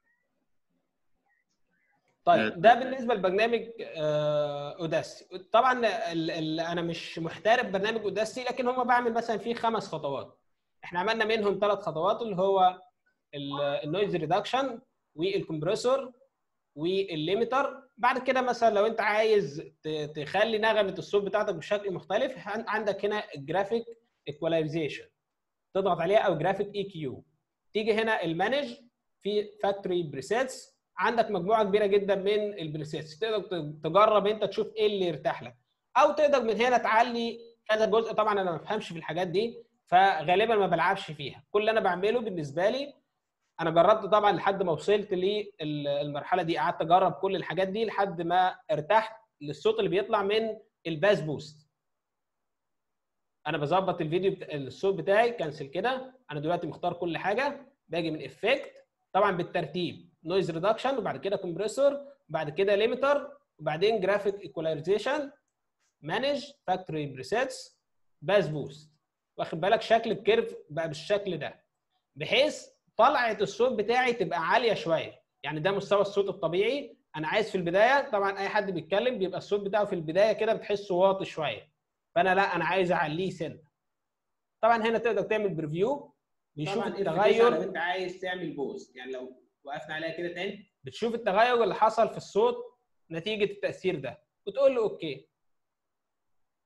طيب ده بالنسبه لبرنامج آه، اوداسي طبعا ال- ال- انا مش محترف برنامج اوداسي لكن هم بعمل مثلا فيه خمس خطوات احنا عملنا منهم ثلاث خطوات اللي هو النويز ريدكشن والكمبريسور والليميتر بعد كده مثلا لو انت عايز ت- تخلي نغمه الصوت بتاعتك بشكل مختلف عن- عندك هنا الجرافيك ايكواليزيشن تضغط عليها او جرافيك اي كيو تيجي هنا المانج في فاكتوري بريسيتس عندك مجموعه كبيره جدا من البريسيتس تقدر ت- تجرب انت تشوف ايه اللي يرتاح لك او تقدر من هنا تعلي كذا جزء طبعا انا ما بفهمش في الحاجات دي فغالبا ما بلعبش فيها كل اللي انا بعمله بالنسبه لي انا جربت طبعا لحد ما وصلت للمرحله دي قعدت اجرب كل الحاجات دي لحد ما ارتحت للصوت اللي بيطلع من الباس بوست انا بظبط الفيديو بتا... الصوت بتاعي كنسل كده انا دلوقتي مختار كل حاجه باجي من افكت طبعا بالترتيب نويز ريدكشن وبعد كده كومبريسور وبعد كده ليميتر وبعدين جرافيك ايكواليزيشن مانج فاكتوري بريسيتس باس بوست واخد بالك شكل الكيرف بقى بالشكل ده بحيث طلعه الصوت بتاعي تبقى عاليه شويه يعني ده مستوى الصوت الطبيعي انا عايز في البدايه طبعا اي حد بيتكلم بيبقى الصوت بتاعه في البدايه كده بتحسه واطي شويه فانا لا انا عايز اعليه سنه طبعا هنا تقدر تعمل بريفيو بيشوف طبعاً التغير لو انت عايز تعمل بوست يعني لو وقفنا عليها كده تاني بتشوف التغير اللي حصل في الصوت نتيجه التاثير ده وتقول له اوكي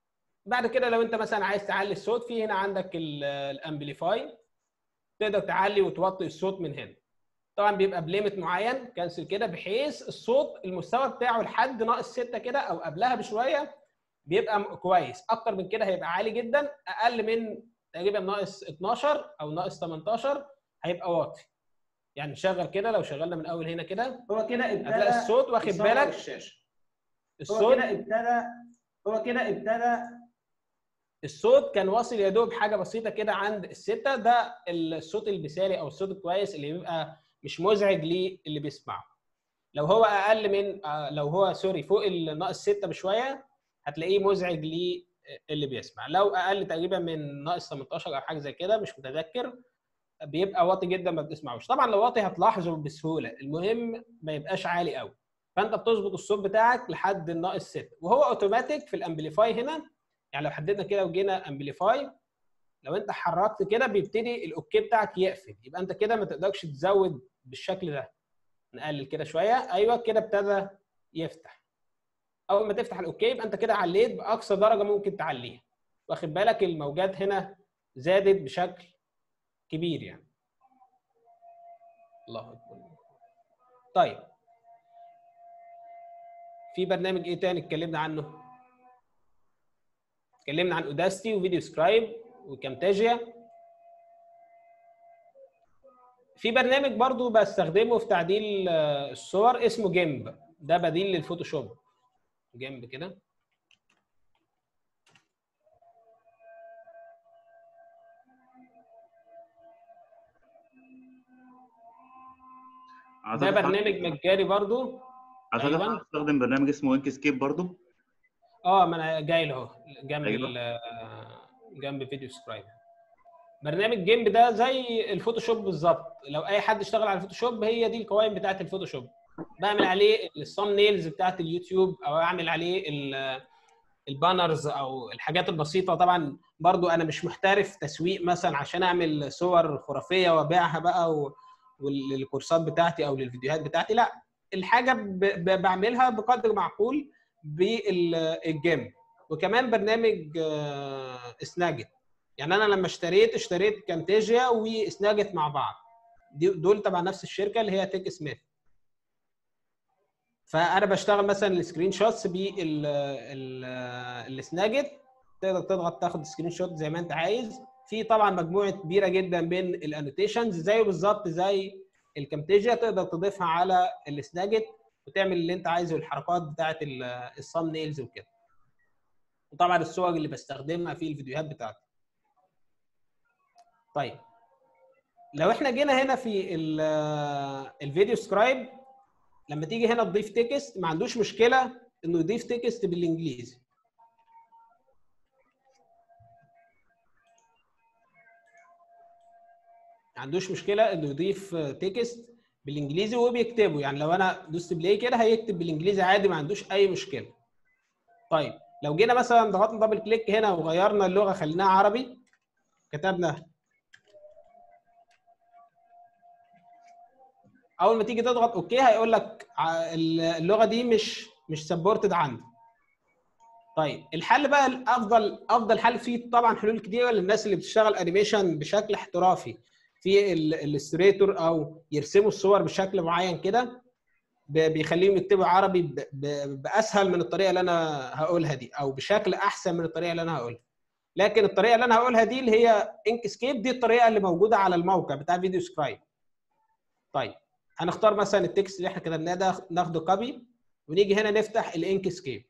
بعد كده لو انت مثلا عايز تعلي الصوت في هنا عندك الامبليفاي تقدر تعلي وتوطي الصوت من هنا طبعا بيبقى بليمت معين كنسل كده بحيث الصوت المستوى بتاعه لحد ناقص 6 كده او قبلها بشويه بيبقى م- كويس اكتر من كده هيبقى عالي جدا اقل من تقريبا ناقص 12 او ناقص 18 هيبقى واطي يعني شغل كده لو شغلنا من اول هنا كده هو كده هتلاقي ابتدى الصوت واخد يصغر بالك الشاشه هو الصوت كده ابتدى هو كده ابتدى الصوت كان واصل يا دوب حاجه بسيطه كده عند السته ده الصوت المثالي او الصوت الكويس اللي بيبقى مش مزعج للي بيسمعه لو هو اقل من آه، لو هو سوري فوق الناقص سته بشويه هتلاقيه مزعج للي بيسمع لو اقل تقريبا من ناقص 18 او حاجه زي كده مش متذكر بيبقى واطي جدا ما بتسمعوش طبعا لو واطي هتلاحظه بسهوله المهم ما يبقاش عالي قوي فانت بتظبط الصوت بتاعك لحد الناقص 6 وهو اوتوماتيك في الامبليفاي هنا يعني لو حددنا كده وجينا امبليفاي لو انت حركت كده بيبتدي الاوكي بتاعك يقفل يبقى انت كده ما تقدرش تزود بالشكل ده نقلل كده شويه ايوه كده ابتدى يفتح اول ما تفتح الاوكي يبقى انت كده عليت باقصى درجه ممكن تعليها واخد بالك الموجات هنا زادت بشكل كبير يعني الله اكبر طيب في برنامج ايه تاني اتكلمنا عنه اتكلمنا عن اوداستي وفيديو سكرايب وكامتاجيا في برنامج برضو بستخدمه في تعديل آه، الصور اسمه جيمب ده بديل للفوتوشوب جيمب كده ده اعتقد برنامج مجاني برضو اعتقد أيوة. أنا بستخدم برنامج اسمه انك سكيب برضو اه ما انا جاي له اهو جنب أيوة. ال- جنب فيديو سكرايب برنامج جيمب ده زي الفوتوشوب بالظبط لو اي حد اشتغل على الفوتوشوب هي دي القوائم بتاعه الفوتوشوب بعمل عليه الصم نيلز بتاعه اليوتيوب او اعمل عليه ال- البانرز او الحاجات البسيطه طبعا برضو انا مش محترف تسويق مثلا عشان اعمل صور خرافيه وابيعها بقى و... وللكورسات بتاعتي او للفيديوهات بتاعتي لا الحاجه ب... ب... بعملها بقدر معقول بالجيم وكمان برنامج آه، سناجت يعني انا لما اشتريت اشتريت كامتيجيا وسناجت مع بعض دي دول تبع نفس الشركه اللي هي تيك سميث فانا بشتغل مثلا السكرين شوتس بالسناجت تقدر تضغط تاخد سكرين شوت زي ما انت عايز في طبعا مجموعه كبيره جدا من الانوتيشنز زيه بالظبط زي الكامتيجيا تقدر تضيفها على السناجت وتعمل اللي انت عايزه الحركات بتاعه الصم نيلز وكده وطبعا الصور اللي بستخدمها في الفيديوهات بتاعتي طيب لو احنا جينا هنا في ال- الفيديو سكرايب لما تيجي هنا تضيف تكست ما عندوش مشكله انه يضيف تكست بالانجليزي ما عندوش مشكله انه يضيف تكست بالانجليزي وبيكتبه يعني لو انا دوست بلاي كده هيكتب بالانجليزي عادي ما عندوش اي مشكله طيب لو جينا مثلا ضغطنا دبل كليك هنا وغيرنا اللغه خليناها عربي كتبنا اول ما تيجي تضغط اوكي هيقول لك ع- اللغه دي مش مش سبورتد عندي طيب الحل بقى الافضل افضل حل فيه طبعا حلول كتيره للناس اللي بتشتغل انيميشن بشكل احترافي في الاستريتور او يرسموا الصور بشكل معين كده ب- بيخليهم يكتبوا عربي ب- ب- باسهل من الطريقه اللي انا هقولها دي او بشكل احسن من الطريقه اللي انا هقولها لكن الطريقه اللي انا هقولها دي اللي هي انكسكيب دي الطريقه اللي موجوده على الموقع بتاع فيديو سكرايب طيب هنختار مثلا التكست اللي احنا كتبناه ده ناخده كوبي ونيجي هنا نفتح الانكسكيب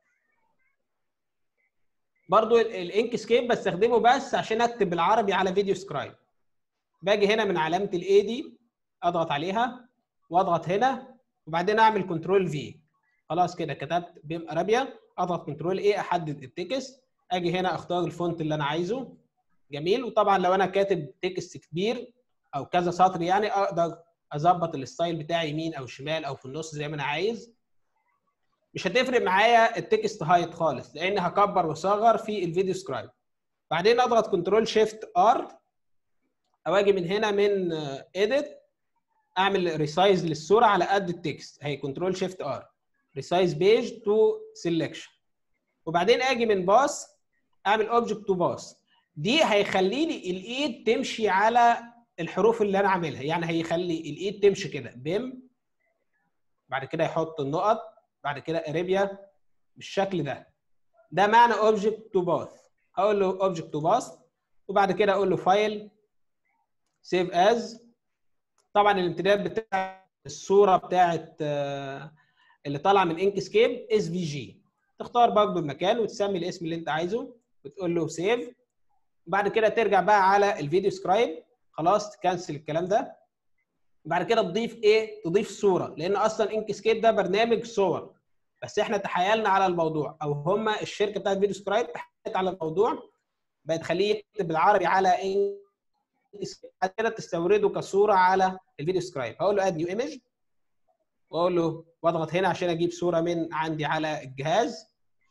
برضو الانكسكيب بستخدمه بس عشان اكتب بالعربي على فيديو سكرايب باجي هنا من علامه الاي دي اضغط عليها واضغط هنا وبعدين اعمل كنترول في خلاص كده كتبت بيم ارابيا اضغط كنترول ايه احدد التكست اجي هنا اختار الفونت اللي انا عايزه جميل وطبعا لو انا كاتب تكست كبير او كذا سطر يعني اقدر اظبط الستايل بتاعي يمين او شمال او في النص زي ما انا عايز مش هتفرق معايا التكست هايت خالص لان هكبر واصغر في الفيديو سكرايب بعدين اضغط كنترول شيفت ار او اجي من هنا من اديت اعمل ريسايز للصوره على قد التكست هي كنترول شيفت ار ريسايز بيج تو سيلكشن وبعدين اجي من باص اعمل اوبجكت تو باس دي هيخلي لي الايد تمشي على الحروف اللي انا عاملها يعني هيخلي الايد تمشي كده بيم بعد كده يحط النقط بعد كده اريبيا بالشكل ده ده معنى اوبجكت تو باث هقول له اوبجكت تو باث وبعد كده اقول له فايل سيف از طبعا الامتداد بتاع الصوره بتاعت آه، اللي طالعه من انكسكيب اس في جي تختار برضه المكان وتسمي الاسم اللي انت عايزه وتقول له سيف وبعد كده ترجع بقى على الفيديو سكرايب خلاص تكنسل الكلام ده بعد كده تضيف ايه تضيف صوره لان اصلا انكسكيب ده برنامج صور بس احنا تحايلنا على الموضوع او هم الشركه بتاعت فيديو سكرايب تحايلت على الموضوع بقت تخليه يكتب بالعربي على انكسكيب بعد كده تستورده كصوره على الفيديو سكرايب هقول له اد نيو ايمج واقول له واضغط هنا عشان اجيب صوره من عندي على الجهاز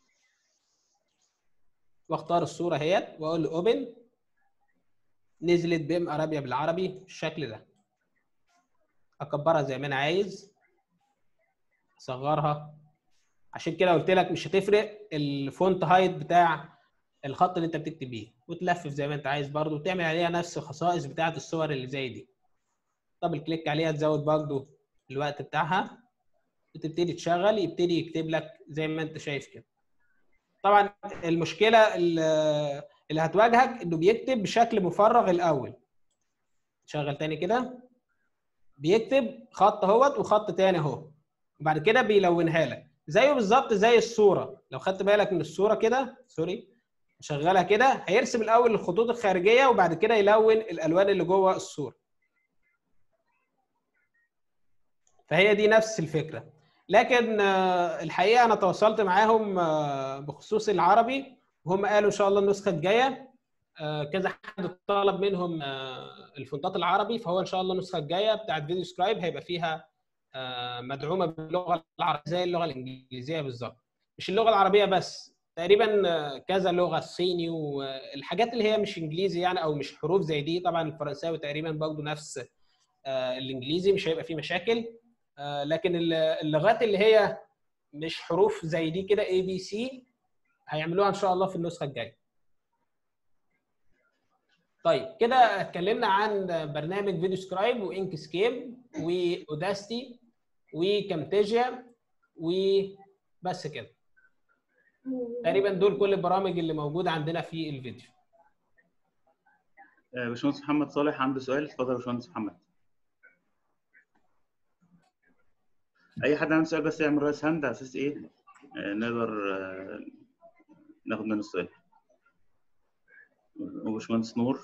واختار الصوره اهيت واقول له اوبن نزلت بام ارابيا بالعربي بالشكل ده اكبرها زي ما انا عايز اصغرها عشان كده قلت لك مش هتفرق الفونت هايت بتاع الخط اللي انت بتكتب بيه وتلفف زي ما انت عايز برضو وتعمل عليها نفس الخصائص بتاعه الصور اللي زي دي دبل كليك عليها تزود برضو الوقت بتاعها وتبتدي تشغل يبتدي يكتب لك زي ما انت شايف كده طبعا المشكله اللي اللي هتواجهك انه بيكتب بشكل مفرغ الاول شغل تاني كده بيكتب خط اهوت وخط تاني اهو وبعد كده بيلونها لك زيه بالظبط زي الصوره لو خدت بالك من الصوره كده سوري شغلها كده هيرسم الاول الخطوط الخارجيه وبعد كده يلون الالوان اللي جوه الصوره فهي دي نفس الفكره لكن آه، الحقيقه انا تواصلت معاهم آه، بخصوص العربي وهم قالوا ان شاء الله النسخه الجايه آه، كذا حد طلب منهم آه، الفونتات العربي فهو ان شاء الله النسخه الجايه بتاعت فيديو سكرايب هيبقى فيها آه، مدعومه باللغه العربيه زي اللغه الانجليزيه بالظبط مش اللغه العربيه بس تقريبا آه، كذا لغه الصيني والحاجات اللي هي مش انجليزي يعني او مش حروف زي دي طبعا الفرنساوي تقريبا برضه نفس آه، الانجليزي مش هيبقى فيه مشاكل آه، لكن ال- اللغات اللي هي مش حروف زي دي كده اي بي سي هيعملوها ان شاء الله في النسخه الجايه طيب كده اتكلمنا عن برنامج فيديو سكرايب وانك سكيب واوداستي وكامتيجيا وبس كده تقريبا دول كل البرامج اللي موجوده عندنا في الفيديو آه، باشمهندس محمد صالح عنده سؤال اتفضل يا باشمهندس محمد اي حد عنده سؤال بس يعمل رايس هاند على اساس ايه آه، نقدر آه، ناخد منه السؤال وباشمهندس نور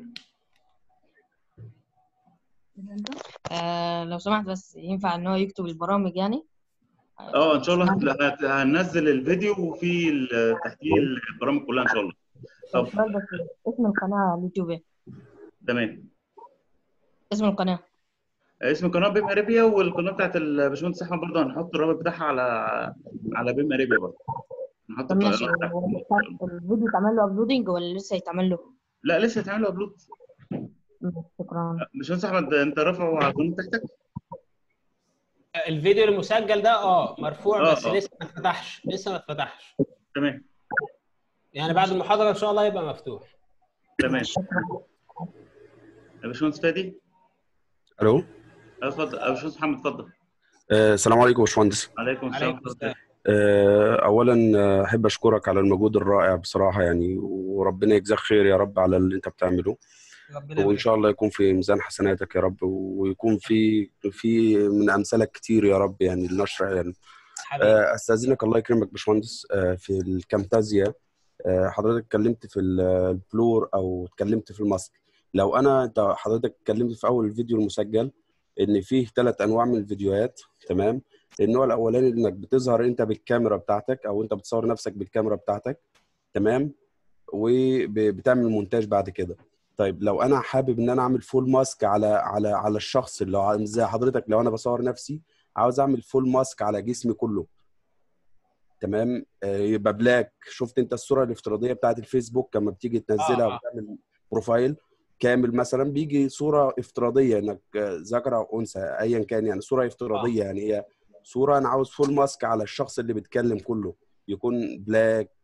آه لو سمحت بس ينفع ان هو يكتب البرامج يعني اه ان شاء الله هت- هت- هننزل الفيديو وفي ال- تحتيه البرامج كلها ان شاء الله طب السؤال بس اسم القناة على اليوتيوب ايه؟ تمام اسم القناة اسم القناه بيم اريبيا والقناه بتاعت الباشمهندس احمد برضه هنحط الرابط بتاعها على على بيم اريبيا برضه نحط طب ماشي القناة هو بتاعتها. محتاج الفيديو يتعمل له ابلودنج ولا لسه يتعمل له؟ لا لسه هتعمل له ابلود شكرا باشمهندس احمد انت رافعه على القناه بتاعتك الفيديو المسجل ده اه مرفوع آه، بس آه. لسه ما اتفتحش لسه ما اتفتحش تمام يعني بعد المحاضره ان شاء الله يبقى مفتوح تمام شكرا يا باشمهندس فادي الو آه، اتفضل يا باشمهندس محمد اتفضل آه، السلام عليكم يا باشمهندس عليكم السلام عليكم السلام آه، اولا آه، احب اشكرك على المجهود الرائع بصراحه يعني وربنا يجزاك خير يا رب على اللي انت بتعمله ربنا وان يبارك شاء الله يكون في ميزان حسناتك يا رب ويكون في في من امثالك كتير يا رب يعني لنشر يعني حبيبي آه، استاذنك الله يكرمك يا باشمهندس آه، في الكامتازيا آه، حضرتك اتكلمت في ال- البلور او اتكلمت في المصل لو انا انت حضرتك اتكلمت في اول الفيديو المسجل ان فيه ثلاث انواع من الفيديوهات تمام النوع الاولاني انك بتظهر انت بالكاميرا بتاعتك او انت بتصور نفسك بالكاميرا بتاعتك تمام وبتعمل مونتاج بعد كده طيب لو انا حابب ان انا اعمل فول ماسك على على على الشخص اللي هو زي حضرتك لو انا بصور نفسي عاوز اعمل فول ماسك على جسمي كله تمام آه، يبقى بلاك شفت انت الصوره الافتراضيه بتاعت الفيسبوك لما بتيجي تنزلها آه، آه. وتعمل بروفايل كامل مثلا بيجي صوره افتراضيه انك آه، ذكر او انثى ايا كان يعني صوره افتراضيه يعني هي صوره انا عاوز فول ماسك على الشخص اللي بيتكلم كله يكون بلاك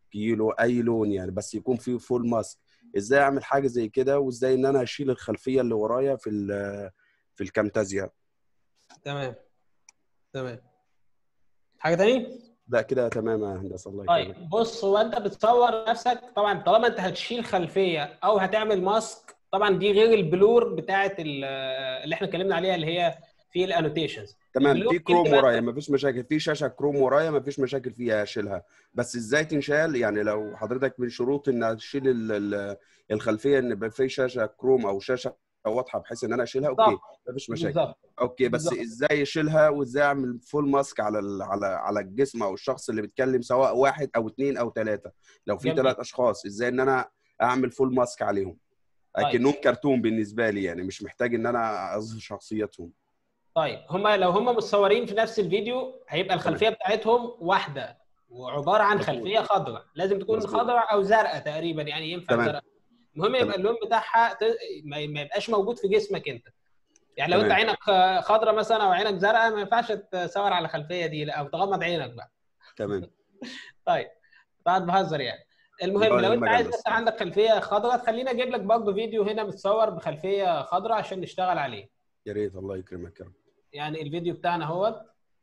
كيلو اي لون يعني بس يكون فيه فول ماسك ازاي اعمل حاجه زي كده وازاي ان انا اشيل الخلفيه اللي ورايا في ال- في الكامتازيا تمام تمام حاجه تاني لا كده تمام يا هندسه الله يكرمك طيب بص هو انت بتصور نفسك طبعا طالما انت هتشيل خلفيه او هتعمل ماسك طبعا دي غير البلور بتاعه ال- اللي احنا اتكلمنا عليها اللي هي في الانوتيشنز تمام البلوك في كروم انت بقى- ورايا مفيش مشاكل في شاشه كروم ورايا مفيش مشاكل فيها اشيلها بس ازاي تنشال يعني لو حضرتك من شروط ان اشيل ال- ال- الخلفيه ان يبقى في شاشه كروم او شاشه واضحه بحيث ان انا اشيلها اوكي بالظبط. مفيش مشاكل بالظبط اوكي بس بالظبط. ازاي اشيلها وازاي اعمل فول ماسك على ال- على على الجسم او الشخص اللي بيتكلم سواء واحد او اثنين او ثلاثه لو في جميل. ثلاث اشخاص ازاي ان انا اعمل فول ماسك عليهم طيب. اكنهم كرتون بالنسبه لي يعني مش محتاج ان انا اظهر شخصيتهم طيب هم لو هم متصورين في نفس الفيديو هيبقى الخلفيه بتاعتهم واحده وعباره عن مظبوط. خلفيه خضراء لازم تكون مظبوط. خضراء او زرقاء تقريبا يعني ينفع تمام. زرقاء المهم تمام. يبقى اللون بتاعها ت- ما ما يبقاش موجود في جسمك انت يعني لو انت تمام. عينك خضراء مثلا او عينك زرقاء ما ينفعش تصور على الخلفيه دي لا، او تغمض عينك بقى تمام طيب طبعا بهزر يعني المهم لا، لو انت المجال عايز بس. بس عندك خلفيه خضراء خليني اجيب لك برضه فيديو هنا متصور بخلفيه خضراء عشان نشتغل عليه يا ريت الله يكرمك يا رب يعني الفيديو بتاعنا اهوت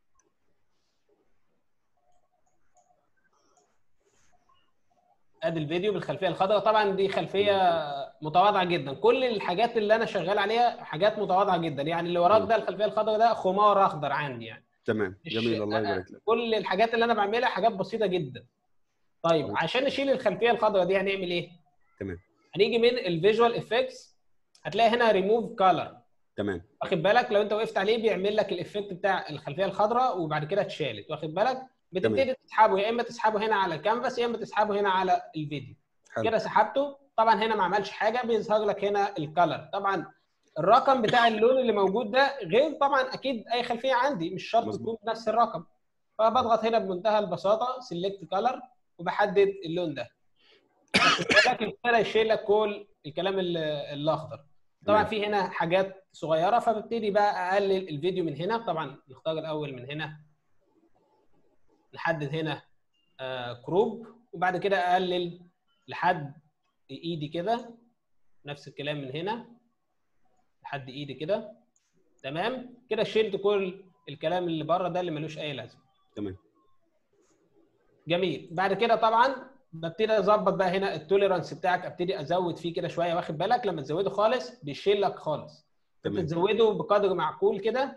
ادي الفيديو بالخلفيه الخضراء طبعا دي خلفيه متواضعه جدا كل الحاجات اللي انا شغال عليها حاجات متواضعه جدا يعني اللي وراك ده الخلفيه الخضراء ده خمار اخضر عندي يعني تمام مش- جميل الله أنا- يبارك لك كل الحاجات اللي انا بعملها حاجات بسيطه جدا طيب تمام. عشان نشيل الخلفيه الخضراء دي هنعمل ايه تمام هنيجي من الفيجوال افكتس هتلاقي هنا ريموف كالر تمام واخد بالك لو انت وقفت عليه بيعمل لك الايفكت بتاع الخلفيه الخضراء وبعد كده اتشالت واخد بالك بتبتدي تمام. تسحبه يا اما تسحبه هنا على الكانفاس يا اما تسحبه هنا على الفيديو حلو كده سحبته طبعا هنا ما عملش حاجه بيظهر لك هنا الكالر طبعا الرقم بتاع اللون اللي موجود ده غير طبعا اكيد اي خلفيه عندي مش شرط مظبوط. تكون بنفس الرقم فبضغط هنا بمنتهى البساطه سيلكت كالر وبحدد اللون ده لكن ابتدى يشيل لك كل الكلام ال- الاخضر طبعا تمام. في هنا حاجات صغيره فببتدي بقى اقلل الفيديو من هنا طبعا نختار الاول من هنا نحدد هنا آه كروب وبعد كده اقلل لحد ايدي كده نفس الكلام من هنا لحد ايدي كده تمام كده شلت كل الكلام اللي بره ده اللي ملوش اي لازمه تمام جميل بعد كده طبعا ببتدي اظبط بقى هنا التوليرانس بتاعك ابتدي ازود فيه كده شويه واخد بالك لما تزوده خالص بيشيل لك خالص انت تمام تزوده بقدر معقول كده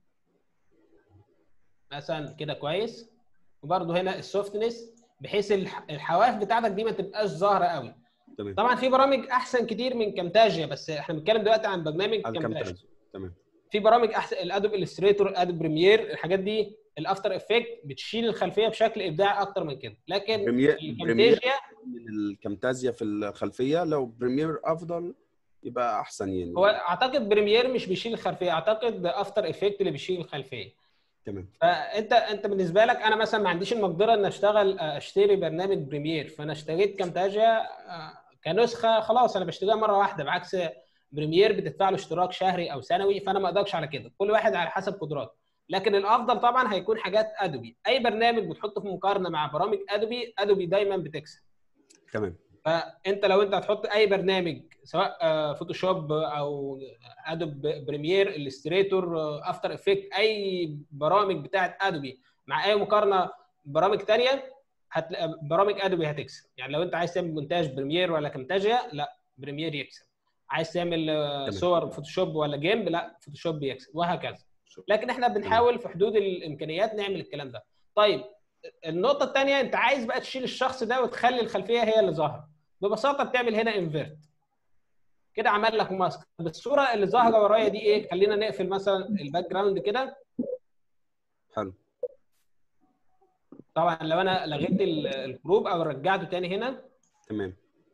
مثلا كده كويس وبرده هنا السوفتنس بحيث الح- الحواف بتاعتك دي ما تبقاش ظاهره قوي تمام طبعا في برامج احسن كتير من كامتاجيا بس احنا بنتكلم دلوقتي عن برنامج هذا كم كامتاجيا تاج تمام في برامج احسن الادوب الستريتور الادوب بريمير الحاجات دي الافتر افكت بتشيل الخلفيه بشكل ابداعي اكتر من كده لكن بريمير بريمير الكامتاجيا من الكامتازيا في الخلفيه لو بريمير افضل يبقى احسن يعني هو اعتقد بريمير مش بيشيل الخلفيه اعتقد افتر افكت اللي بيشيل الخلفيه تمام فانت انت بالنسبه لك انا مثلا ما عنديش المقدره ان اشتغل اشتري برنامج بريمير فانا اشتريت كامتاجيا آه، كنسخه خلاص انا بشتريها مره واحده بعكس بريمير بتدفع له اشتراك شهري او سنوي فانا ما اقدرش على كده كل واحد على حسب قدراته لكن الافضل طبعا هيكون حاجات ادوبي اي برنامج بتحطه في مقارنه مع برامج ادوبي ادوبي دايما بتكسب تمام فانت لو انت هتحط اي برنامج سواء آه، فوتوشوب او ادوب بريمير الستريتور افتر افكت اي برامج بتاعت ادوبي مع اي مقارنه برامج تانية هتلاقي برامج ادوبي هتكسب يعني لو انت عايز تعمل مونتاج بريمير ولا كامتاجيا لا بريمير يكسب عايز تعمل آه، تمام. صور فوتوشوب ولا جيمب لا فوتوشوب يكسب وهكذا لكن احنا بنحاول في حدود الامكانيات نعمل الكلام ده طيب النقطه الثانيه انت عايز بقى تشيل الشخص ده وتخلي الخلفيه هي اللي ظاهره ببساطه بتعمل هنا انفيرت كده عمل لك ماسك طب الصوره اللي ظاهره ورايا دي ايه خلينا نقفل مثلا الباك جراوند كده حلو طبعا لو انا لغيت ال- الجروب او رجعته تاني هنا تمام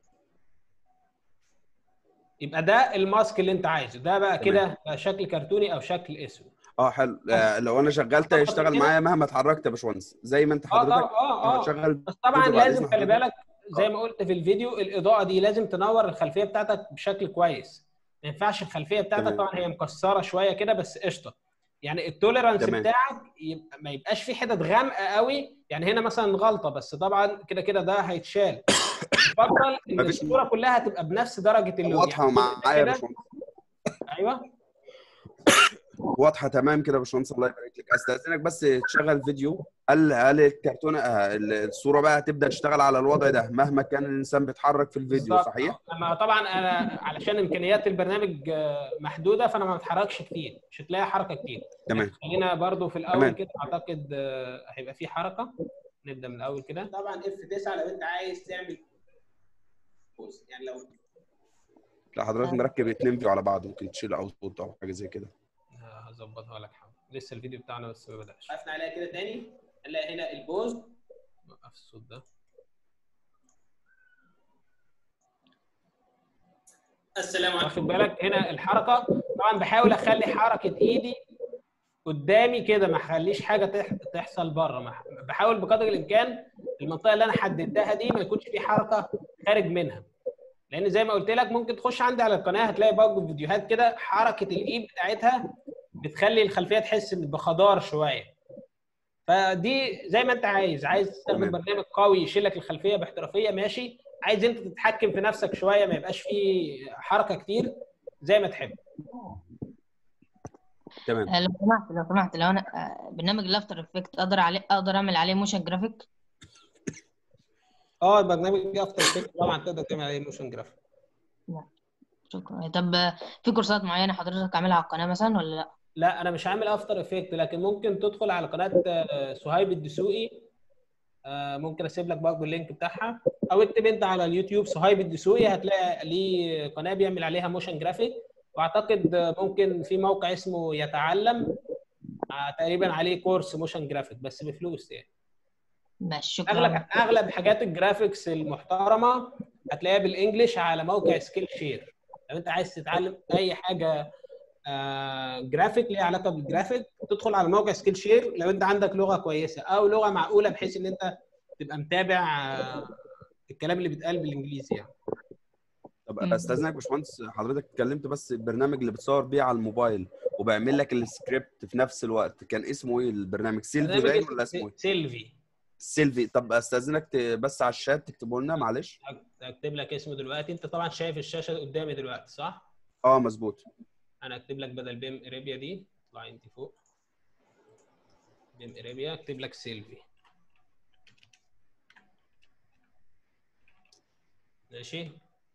يبقى ده الماسك اللي انت عايزه ده بقى تمام. كده بقى شكل كرتوني او شكل اسود اه حلو آه لو انا شغلت طب هيشتغل كده- معايا مهما اتحركت يا باشمهنس زي ما انت اه طبعا حضرتك اه اه شغل بس طبعا فيديو بعد لازم إذن خلي حضرتك. بالك زي ما قلت في الفيديو الاضاءه دي لازم تنور الخلفيه بتاعتك بشكل كويس ما ينفعش الخلفيه بتاعتك تمام. طبعا هي مكسره شويه كده بس قشطه يعني التوليرانس تمام. بتاعك يبقى ما يبقاش في حتت غامقه قوي يعني هنا مثلا غلطه بس طبعا كده كده ده هيتشال يفضل ان مفيش- الصوره كلها تبقى بنفس درجه اللون واضحه يعني معايا يا كده- باشمهندس ايوه واضحه تمام كده يا باشمهندس الله يبارك لك استاذنك بس تشغل فيديو هل هل الكرتونه آه، الصوره بقى هتبدا تشتغل على الوضع ده مهما كان الانسان بيتحرك في الفيديو بالظبط. صحيح؟ اما طبعا انا علشان امكانيات البرنامج آه، محدوده فانا ما بتحركش كتير مش هتلاقي حركه كتير تمام خلينا برضو في الاول تمام. كده اعتقد آه، هيبقى في حركه نبدا من الاول كده طبعا اف 9 لو انت عايز تعمل بوز يعني لو لا حضرتك مركب اتنين فيديو على بعض ممكن تشيل اوتبوت او حاجه زي كده هظبطها لك حاضر لسه الفيديو بتاعنا بس ما بداش وقفنا عليها كده تاني هنلاقي هنا البوز وقف الصوت ده السلام عليكم واخد بالك هنا الحركه طبعا بحاول اخلي حركه ايدي قدامي كده ما اخليش حاجه تح- تحصل بره ما- بحاول بقدر الامكان المنطقه اللي انا حددتها دي ما يكونش في حركه خارج منها لان زي ما قلت لك ممكن تخش عندي على القناه هتلاقي برضه فيديوهات كده حركه الايد بتاعتها بتخلي الخلفيه تحس إن بخضار شويه فدي زي ما انت عايز عايز تستخدم تمام. برنامج قوي يشيل لك الخلفيه باحترافيه ماشي عايز انت تتحكم في نفسك شويه ما يبقاش فيه حركه كتير زي ما تحب تمام آه، لو سمحت لو سمحت لو انا آه، برنامج الافتر افكت اقدر عليه اقدر اعمل عليه موشن جرافيك اه البرنامج افتر افكت طبعا تقدر تعمل عليه موشن جرافيك شكرا طب آه، في كورسات معينه حضرتك عاملها على القناه مثلا ولا لا لا انا مش عامل افتر افكت لكن ممكن تدخل على قناه آه، سهيب الدسوقي آه، ممكن اسيب لك برضه اللينك بتاعها او اكتب انت على اليوتيوب سهيب الدسوقي هتلاقي ليه قناه بيعمل عليها موشن جرافيك واعتقد آه، ممكن في موقع اسمه يتعلم آه، تقريبا عليه كورس موشن جرافيك بس بفلوس يعني ماشي شكرا اغلب اغلب حاجات الجرافيكس المحترمه هتلاقيها بالانجلش على موقع سكيل شير لو انت عايز تتعلم اي حاجه آه، جرافيك ليها علاقه بالجرافيك تدخل على موقع سكيل شير لو انت عندك لغه كويسه او لغه معقوله بحيث ان انت تبقى متابع آه، الكلام اللي بيتقال بالانجليزي يعني طب مم. استاذنك يا باشمهندس حضرتك اتكلمت بس البرنامج اللي بتصور بيه على الموبايل وبيعمل لك السكريبت في نفس الوقت كان اسمه ايه البرنامج سيلفي برنامج باين اسمه ولا اسمه ايه؟ سيلفي سيلفي طب استاذنك ت- بس على الشات تكتبه لنا معلش اكتب لك اسمه دلوقتي انت طبعا شايف الشاشه قدامي دلوقتي صح؟ اه مظبوط انا اكتب لك بدل بيم اريبيا دي اطلع انت فوق بيم اريبيا اكتب لك سيلفي ماشي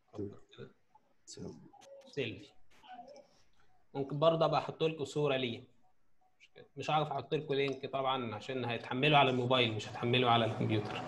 سيلفي ممكن برضه ابقى احط لكم صوره ليه مش كده. مش عارف احط لكم لينك طبعا عشان هيتحملوا على الموبايل مش هتحملوا على الكمبيوتر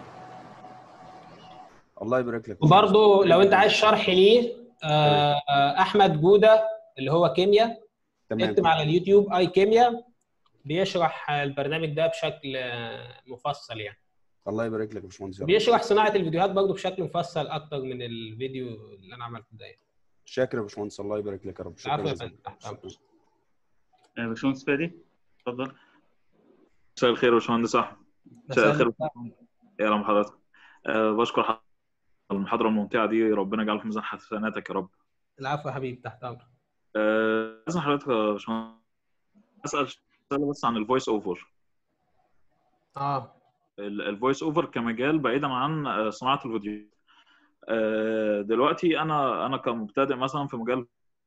الله يبارك لك وبرضه لو انت عايز شرح ليه آه، آه، احمد جوده اللي هو كيمياء تمام اكتب على اليوتيوب اي كيمياء بيشرح البرنامج ده بشكل آه، مفصل يعني الله يبارك لك يا باشمهندس يا رب. بيشرح صناعه الفيديوهات برضه بشكل مفصل اكتر من الفيديو اللي انا عملته ده يعني. شاكر يا باشمهندس الله يبارك لك يا رب شكرا العفو يا جزيلا فندم تحت أمرك. شكرا. آه، باشمهندس فادي اتفضل مساء الخير يا باشمهندس احمد مساء الخير مساء يا رب حضرتك أه بشكر حضرتك على المحاضره الممتعه دي ربنا يجعلها في ميزان حسناتك يا رب العفو يا حبيبي تحت امرك أه لازم حضرتك يا باشمهندس اسال سؤال بس عن الفويس اوفر اه الفويس اوفر كمجال بعيدا عن آه، صناعه الفيديو آه، دلوقتي انا انا كمبتدئ مثلا في مجال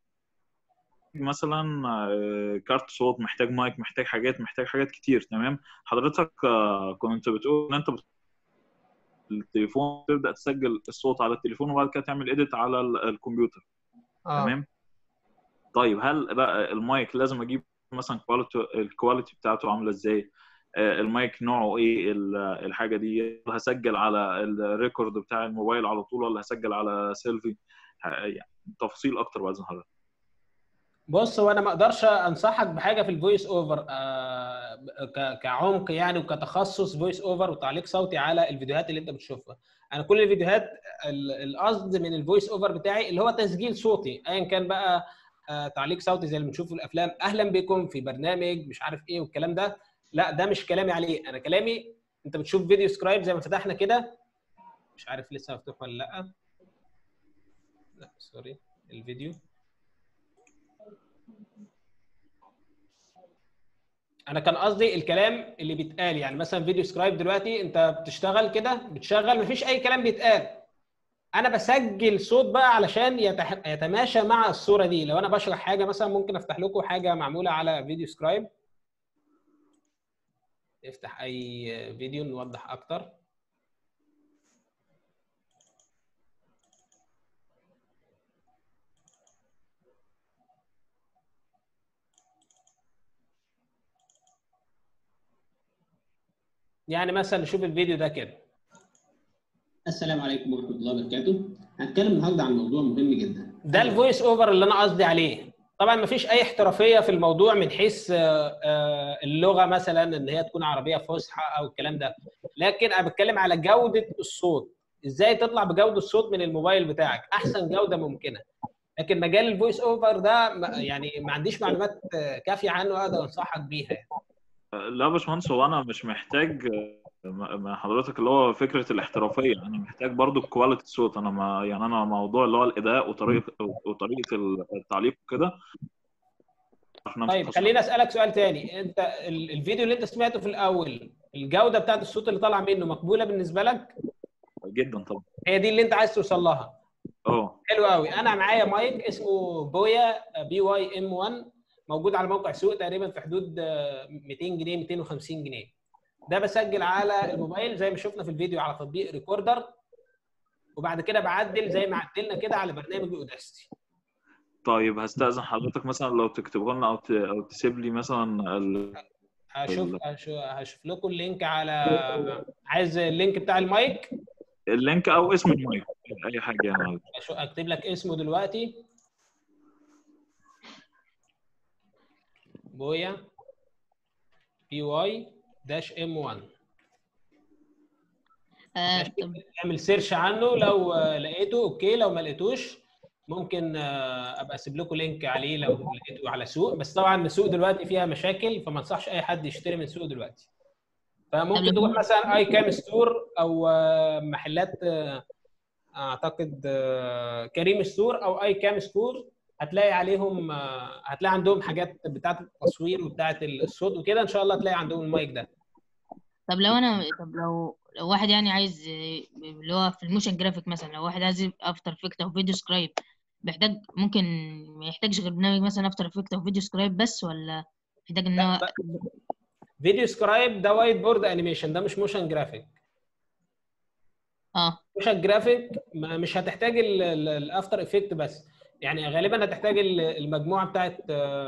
مثلا آه، كارت صوت محتاج مايك محتاج حاجات محتاج حاجات كتير تمام حضرتك آه، كنت بتقول ان انت بت- التليفون تبدا تسجل الصوت على التليفون وبعد كده تعمل اديت على ال- الكمبيوتر اه تمام طيب هل بقى المايك لازم اجيب مثلا كواليتي الكواليتي بتاعته عامله ازاي آه، المايك نوعه ايه ال- الحاجه دي هل هسجل على الريكورد بتاع الموبايل على طول ولا هسجل على سيلفي ه- يعني تفاصيل اكتر باذن حضرتك بص هو انا ما اقدرش انصحك بحاجه في الفويس اوفر آه ك- كعمق يعني وكتخصص فويس اوفر وتعليق صوتي على الفيديوهات اللي انت بتشوفها انا كل الفيديوهات ال- القصد من الفويس اوفر بتاعي اللي هو تسجيل صوتي ايا كان بقى آه تعليق صوتي زي اللي بنشوفه في الافلام اهلا بكم في برنامج مش عارف ايه والكلام ده لا ده مش كلامي عليه انا كلامي انت بتشوف فيديو سكرايب زي ما فتحنا كده مش عارف لسه مفتوح ولا لا لا سوري الفيديو انا كان قصدي الكلام اللي بيتقال يعني مثلا فيديو سكرايب دلوقتي انت بتشتغل كده بتشغل مفيش اي كلام بيتقال انا بسجل صوت بقى علشان يتح... يتماشى مع الصوره دي لو انا بشرح حاجه مثلا ممكن افتح لكم حاجه معموله على فيديو سكرايب نفتح اي فيديو نوضح اكتر يعني مثلا نشوف الفيديو ده كده السلام عليكم ورحمه الله وبركاته هنتكلم النهارده عن موضوع مهم جدا ده الفويس اوفر اللي انا قصدي عليه طبعا مفيش اي احترافيه في الموضوع من حيث آه، آه، اللغه مثلا ان هي تكون عربيه فصحى او الكلام ده لكن انا بتكلم على جوده الصوت ازاي تطلع بجوده الصوت من الموبايل بتاعك احسن جوده ممكنه لكن مجال الفويس اوفر ده ما- يعني ما عنديش معلومات آه، كافيه عنه اقدر انصحك بيها يعني. لا يا باشمهندس هو انا مش محتاج م- من حضرتك اللي هو فكره الاحترافيه انا محتاج برضو كواليتي الصوت انا ما يعني انا موضوع اللي هو الاداء وطريقه وطريقه التعليق وكده في نفس طيب التصرف. خليني اسالك سؤال تاني انت ال- الفيديو اللي انت سمعته في الاول الجوده بتاعت الصوت اللي طالع منه مقبوله بالنسبه لك جدا طبعا هي دي اللي انت عايز توصل لها اه حلو قوي انا معايا مايك اسمه بويا بي واي ام 1 موجود على موقع سوق تقريبا في حدود آه، 200 جنيه 250 جنيه ده بسجل على الموبايل زي ما شفنا في الفيديو على تطبيق ريكوردر وبعد كده بعدل زي ما عدلنا كده على برنامج اوداستي طيب هستأذن حضرتك مثلا لو تكتبه لنا او ت- او تسيب لي مثلا ال... هشوف هشوف, هشوف لكم اللينك على عايز اللينك بتاع المايك اللينك او اسم المايك اي حاجه يعني أشو- اكتب لك اسمه دلوقتي بويا بي واي داش ام 1 آه ماشي. طب اعمل سيرش عنه لو آه، لقيته اوكي لو ما لقيتوش ممكن آه، ابقى اسيب لكم لينك عليه لو لقيته على سوق بس طبعا السوق دلوقتي فيها مشاكل فما انصحش اي حد يشتري من سوق دلوقتي فممكن طب تروح لما- مثلا اي كام ستور او آه، محلات آه، اعتقد آه، كريم ستور او اي كام ستور هتلاقي عليهم آه، هتلاقي عندهم حاجات بتاعه التصوير وبتاعه الصوت وكده ان شاء الله تلاقي عندهم المايك ده طب لو انا طب لو لو واحد يعني عايز آه، اللي هو في الموشن جرافيك مثلا لو واحد عايز افتر افكت او فيديو سكرايب بيحتاج ممكن ما يحتاجش غير برنامج مثلا افتر افكت او فيديو سكرايب بس ولا يحتاج ان هو فيديو سكرايب ده وايت بورد انيميشن ده مش موشن جرافيك اه موشن جرافيك ما- مش هتحتاج الافتر افكت بس يعني غالبا هتحتاج ال- المجموعه بتاعت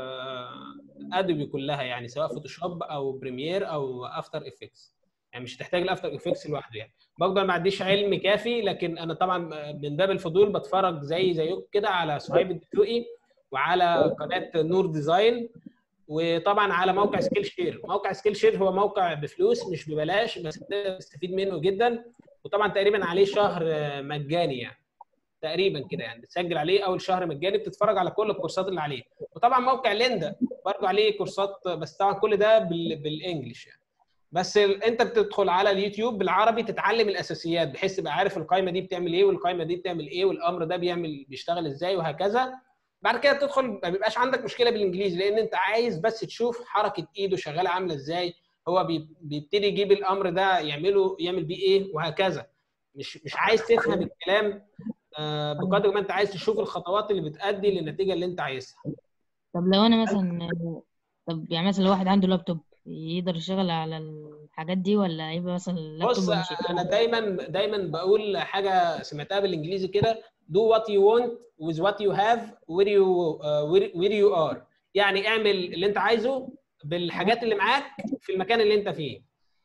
ادوبي كلها يعني سواء فوتوشوب او بريمير او افتر افكتس يعني مش هتحتاج الافتر افكتس لوحده يعني برضه أنا ما عنديش علم كافي لكن انا طبعا من باب الفضول بتفرج زي زيكم كده على صهيب الدسوقي وعلى قناه نور ديزاين وطبعا على موقع سكيل شير موقع سكيل شير هو موقع بفلوس مش ببلاش بس تقدر تستفيد منه جدا وطبعا تقريبا عليه شهر آه، مجاني يعني تقريبا كده يعني بتسجل عليه اول شهر مجاني بتتفرج على كل الكورسات اللي عليه وطبعا موقع ليندا برضه عليه كورسات بس طبعا كل ده بال... بالانجلش يعني بس ال... انت بتدخل على اليوتيوب بالعربي تتعلم الاساسيات بحيث تبقى عارف القائمه دي بتعمل ايه والقائمه دي بتعمل ايه والامر ده بيعمل بيشتغل ازاي وهكذا بعد كده تدخل ما بيبقاش عندك مشكله بالانجليزي لان انت عايز بس تشوف حركه ايده شغاله عامله ازاي هو بي- بيبتدي يجيب الامر ده يعمله يعمل بيه ايه وهكذا مش مش عايز تفهم الكلام آه، بقدر ما انت عايز تشوف الخطوات اللي بتؤدي للنتيجه اللي انت عايزها طب لو انا مثلا طب يعني مثلا لو واحد عنده لابتوب يقدر يشتغل على الحاجات دي ولا يبقى مثلا اللابتوب بص مش انا يشتغل؟ دايما دايما بقول حاجه سمعتها بالانجليزي كده do what you want with what you have where you uh, where, where you are يعني اعمل اللي انت عايزه بالحاجات اللي معاك في المكان اللي انت فيه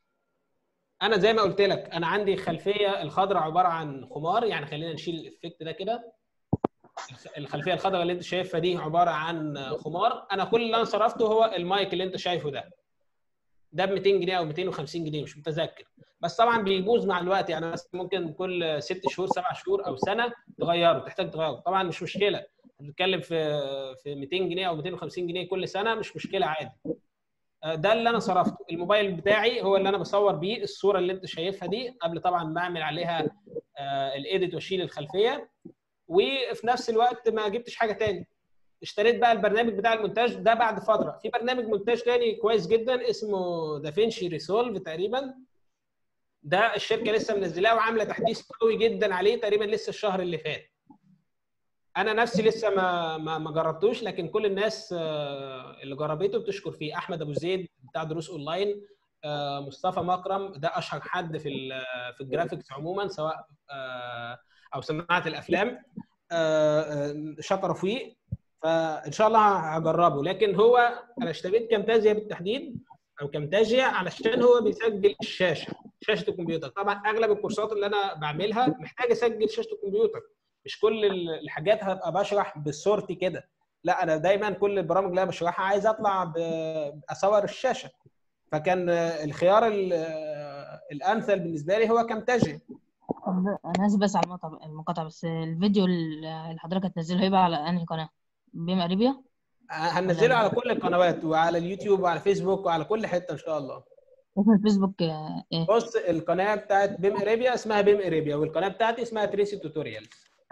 انا زي ما قلت لك انا عندي خلفيه الخضراء عباره عن خمار يعني خلينا نشيل الافكت ده كده الخلفيه الخضراء اللي انت شايفها دي عباره عن خمار انا كل اللي انا صرفته هو المايك اللي انت شايفه ده ده ب 200 جنيه او 250 جنيه مش متذكر بس طبعا بيبوظ مع الوقت يعني مثلا ممكن كل ست شهور سبع شهور او سنه تغيره تحتاج تغيره طبعا مش مشكله بنتكلم في في 200 جنيه او 250 جنيه كل سنه مش مشكله عادي آه، ده اللي انا صرفته الموبايل بتاعي هو اللي انا بصور بيه الصوره اللي انت شايفها دي قبل طبعا بعمل عليها الايديت واشيل الخلفيه وفي نفس الوقت ما جبتش حاجه تاني اشتريت بقى البرنامج بتاع المونتاج ده بعد فتره في برنامج مونتاج تاني كويس جدا اسمه دافينشي ريسولف تقريبا ده الشركه لسه منزلاه وعامله تحديث قوي جدا عليه تقريبا لسه الشهر اللي فات انا نفسي لسه ما ما, ما جربتوش لكن كل الناس آه، اللي جربته بتشكر فيه احمد ابو زيد بتاع دروس اونلاين آه، مصطفى مكرم ده اشهر حد في ال- في الجرافيكس عموما سواء آه، او صناعه الافلام آه، آه، شكروا فيه فان شاء الله هجربه لكن هو انا اشتريت كامتازيا بالتحديد او كامتاجيا علشان هو بيسجل الشاشه شاشه الكمبيوتر طبعا اغلب الكورسات اللي انا بعملها محتاج اسجل شاشه الكمبيوتر مش كل ال- الحاجات هبقى بشرح بصورتي كده لا انا دايما كل البرامج اللي انا بشرحها عايز اطلع ب- اصور الشاشه فكان آه، الخيار ال- آه، الامثل بالنسبه لي هو كامتاجيا طب انا اسف بس على المقطع المقاطعة بس الفيديو اللي حضرتك هتنزله هيبقى على انهي قناة بيم اريبيا هنزله على كل القنوات وعلى اليوتيوب وعلى فيسبوك وعلى كل حته ان شاء الله اسم الفيسبوك آه، ايه بص القناه بتاعت بيم اريبيا اسمها بيم اريبيا والقناه بتاعتي اسمها تريسي توتوريالز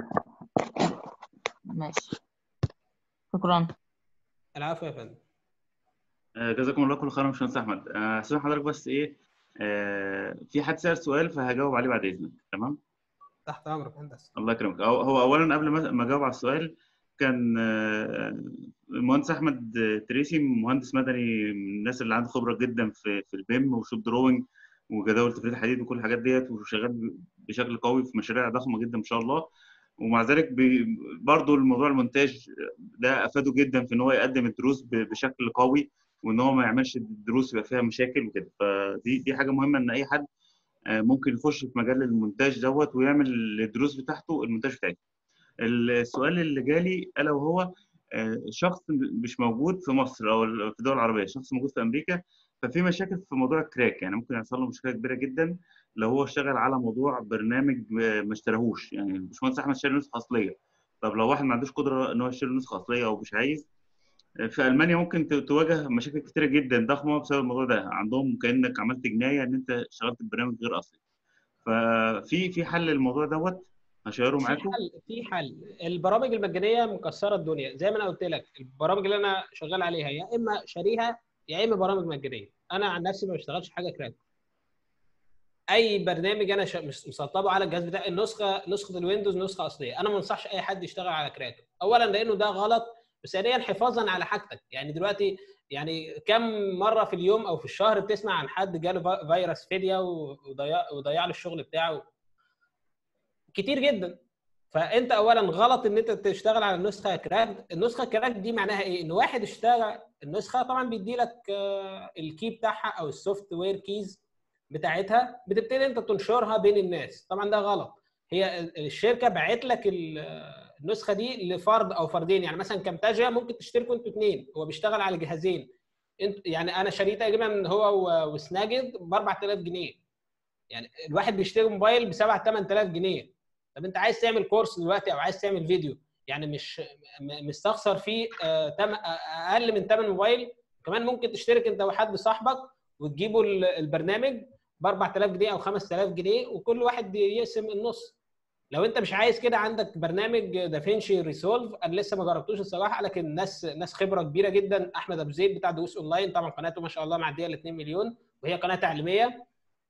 ماشي شكرا العفو يا فندم آه، جزاكم الله كل خير يا باشمهندس احمد آه، هسيب حضرتك بس ايه آه، في حد سأل سؤال فهجاوب عليه بعد اذنك تمام تحت امرك هندسه الله يكرمك هو هو اولا قبل ما ما اجاوب على السؤال كان آه، المهندس احمد تريسي مهندس مدني من الناس اللي عنده خبره جدا في في البيم وشوب دروينج وجداول تفريد الحديد وكل الحاجات ديت وشغال بشكل قوي في مشاريع ضخمه جدا ما شاء الله ومع ذلك بي- برضه الموضوع المونتاج ده افاده جدا في ان هو يقدم الدروس ب- بشكل قوي وان هو ما يعملش الدروس يبقى فيها مشاكل وكده فدي دي حاجه مهمه ان اي حد آه، ممكن يخش في مجال المونتاج دوت ويعمل الدروس بتاعته المونتاج بتاعته السؤال اللي جالي الا وهو آه، شخص مش موجود في مصر او في الدول العربيه شخص موجود في امريكا ففي مشاكل في موضوع الكراك يعني ممكن يحصل له مشكله كبيره جدا لو هو اشتغل على موضوع برنامج ما ما اشتراهوش يعني الباشمهندس احمد اشترى نسخه اصليه طب لو واحد ما عندوش قدره ان هو يشتري نسخه اصليه او مش عايز في المانيا ممكن ت- تواجه مشاكل كتيره جدا ضخمه بسبب الموضوع ده عندهم كانك عملت جنايه ان انت اشتغلت ببرنامج غير اصلي ففي في حل للموضوع دوت هشيره في معاكم حل في حل البرامج المجانيه مكسره الدنيا زي ما انا قلت لك البرامج اللي انا شغال عليها يا اما شاريها يا اما برامج مجانيه انا عن نفسي ما بشتغلش حاجه كراك اي برنامج انا ش- مش- مسطبه على الجهاز بتاعي النسخه نسخه الويندوز نسخه اصليه انا ما انصحش اي حد يشتغل على كراك اولا لانه ده غلط وثانيا حفاظا على حاجتك يعني دلوقتي يعني كم مره في اليوم او في الشهر بتسمع عن حد جاله في- فيروس فديه وضيع وضيع له الشغل بتاعه كتير جدا فانت اولا غلط ان انت تشتغل على النسخه كراك النسخه كراك دي معناها ايه ان واحد اشتغل النسخه طبعا بيدي لك الكي بتاعها او السوفت وير كيز بتاعتها بتبتدي انت تنشرها بين الناس طبعا ده غلط هي ال- الشركه باعت لك ال- النسخه دي لفرد او فردين يعني مثلا كامتاجيا ممكن تشتركوا انتوا اثنين هو بيشتغل على جهازين انت يعني انا شاريه تقريبا هو و- وسناجد ب 4000 جنيه يعني الواحد بيشتري موبايل ب 7 8000 جنيه طب انت عايز تعمل كورس دلوقتي او عايز تعمل فيديو يعني مش م- مستخسر فيه آه، تم- آه، اقل من ثمن موبايل كمان ممكن تشترك انت وحد صاحبك وتجيبوا ال- البرنامج ب 4000 جنيه او 5000 جنيه وكل واحد يقسم النص لو انت مش عايز كده عندك برنامج دافينشي ريسولف انا لسه ما جربتوش الصراحه لكن ناس ناس خبره كبيره جدا احمد ابو زيد بتاع دروس اونلاين طبعا قناته ما شاء الله معديه ال 2 مليون وهي قناه تعليميه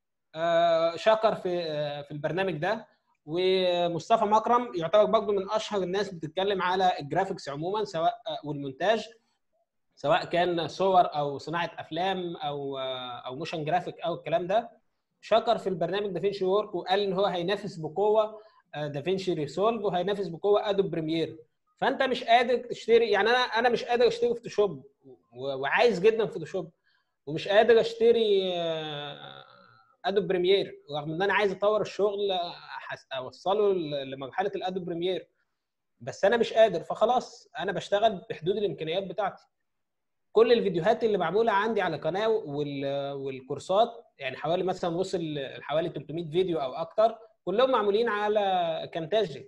آه، شكر في آه، في البرنامج ده ومصطفى مكرم يعتبر برضه من اشهر الناس بتتكلم على الجرافيكس عموما سواء والمونتاج سواء كان صور او صناعه افلام او او موشن جرافيك او الكلام ده شكر في البرنامج دافينشي وورك وقال ان هو هينافس بقوه دافينشي ريسولف وهينافس بقوه ادوب بريمير فانت مش قادر تشتري يعني انا انا مش قادر اشتري فوتوشوب و- وعايز جدا فوتوشوب ومش قادر اشتري آه، ادوب بريمير رغم ان انا عايز اطور الشغل آه، حس- اوصله ل- لمرحله الادوب بريمير بس انا مش قادر فخلاص انا بشتغل بحدود الامكانيات بتاعتي كل الفيديوهات اللي معموله عندي على القناه وال- والكورسات يعني حوالي مثلا وصل حوالي 300 فيديو او اكتر كلهم معمولين على كامتاجي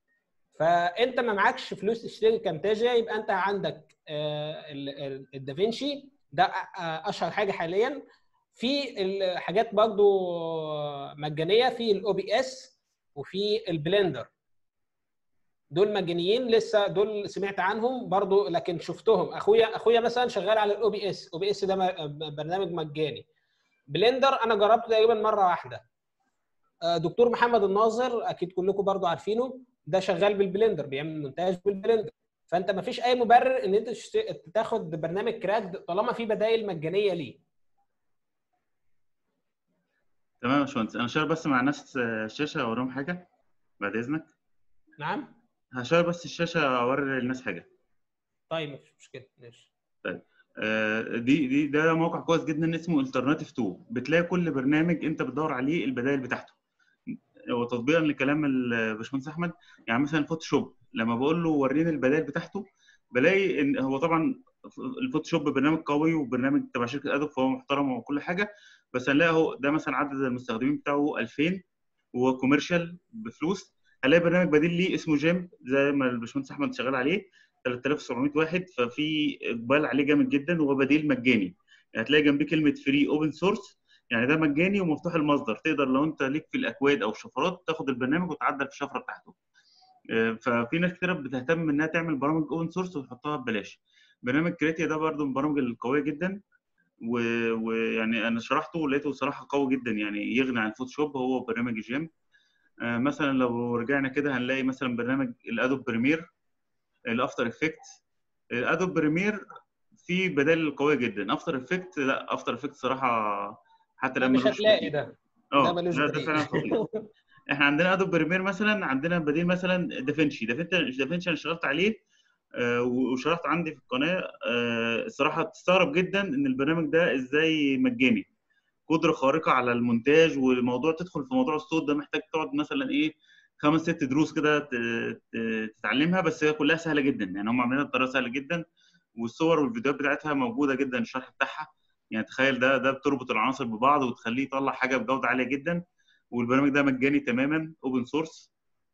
فانت ما معكش فلوس تشتري كامتاجيا يبقى انت عندك آه، ال- ال- الدافينشي ده آه، اشهر حاجه حاليا في الحاجات برضو مجانيه في الاو بي اس وفي البلندر دول مجانيين لسه دول سمعت عنهم برضو لكن شفتهم اخويا اخويا مثلا شغال على الاو بي اس او بي اس ده م- برنامج مجاني بلندر انا جربته تقريبا مره واحده آه، دكتور محمد الناظر اكيد كلكم برضو عارفينه ده شغال بالبلندر بيعمل مونتاج بالبلندر فانت ما فيش اي مبرر ان انت تشت- تاخد برنامج كراك طالما في بدائل مجانيه ليه تمام يا باشمهندس انا شاير بس مع ناس آه، الشاشه اوريهم حاجه بعد اذنك نعم هشير بس الشاشه اوري للناس حاجه طيب مفيش مشكله ماشي آه، دي دي ده موقع كويس جدا اسمه الترناتيف 2 بتلاقي كل برنامج انت بتدور عليه البدائل بتاعته وتطبيقا لكلام الباشمهندس احمد يعني مثلا فوتوشوب لما بقول له وريني البدائل بتاعته بلاقي ان هو طبعا الفوتوشوب برنامج قوي وبرنامج تبع شركه ادوب فهو محترم وكل حاجه بس هنلاقي اهو ده مثلا عدد المستخدمين بتاعه 2000 وهو كوميرشال بفلوس هلاقي برنامج بديل ليه اسمه جيم زي ما الباشمهندس احمد شغال عليه 3700 واحد ففي اقبال عليه جامد جدا وهو بديل مجاني يعني هتلاقي جنبيه كلمه فري اوبن سورس يعني ده مجاني ومفتوح المصدر تقدر لو انت ليك في الاكواد او الشفرات تاخد البرنامج وتعدل في الشفره بتاعته آه، ففي ناس كتير بتهتم انها تعمل برامج اوبن سورس وتحطها ببلاش برنامج كريتيا ده برضو من البرامج القويه جدا و- ويعني انا شرحته ولقيته صراحه قوي جدا يعني يغني عن الفوتوشوب هو برنامج الجيم آه، مثلا لو رجعنا كده هنلاقي مثلا برنامج الادوب بريمير الافتر افكت الادوب بريمير فيه بدائل قويه جدا افتر افكت لا افتر افكت صراحه حتى ده لما مش هتلاقي ده اه ده ملوش ده, ده بديل. فعلا خطير احنا عندنا ادوب بريمير مثلا عندنا بديل مثلا دافنشي دافنشي دافنشي انا اشتغلت عليه آه، وشرحت عندي في القناه آه، الصراحه تستغرب جدا ان البرنامج ده ازاي مجاني قدره خارقه على المونتاج والموضوع تدخل في موضوع الصوت ده محتاج تقعد مثلا ايه خمس ست دروس كده ت- ت- تتعلمها بس هي كلها سهله جدا يعني هم عاملينها بطريقه سهله جدا والصور والفيديوهات بتاعتها موجوده جدا الشرح بتاعها يعني تخيل ده ده بتربط العناصر ببعض وتخليه يطلع حاجه بجوده عاليه جدا والبرنامج ده مجاني تماما اوبن سورس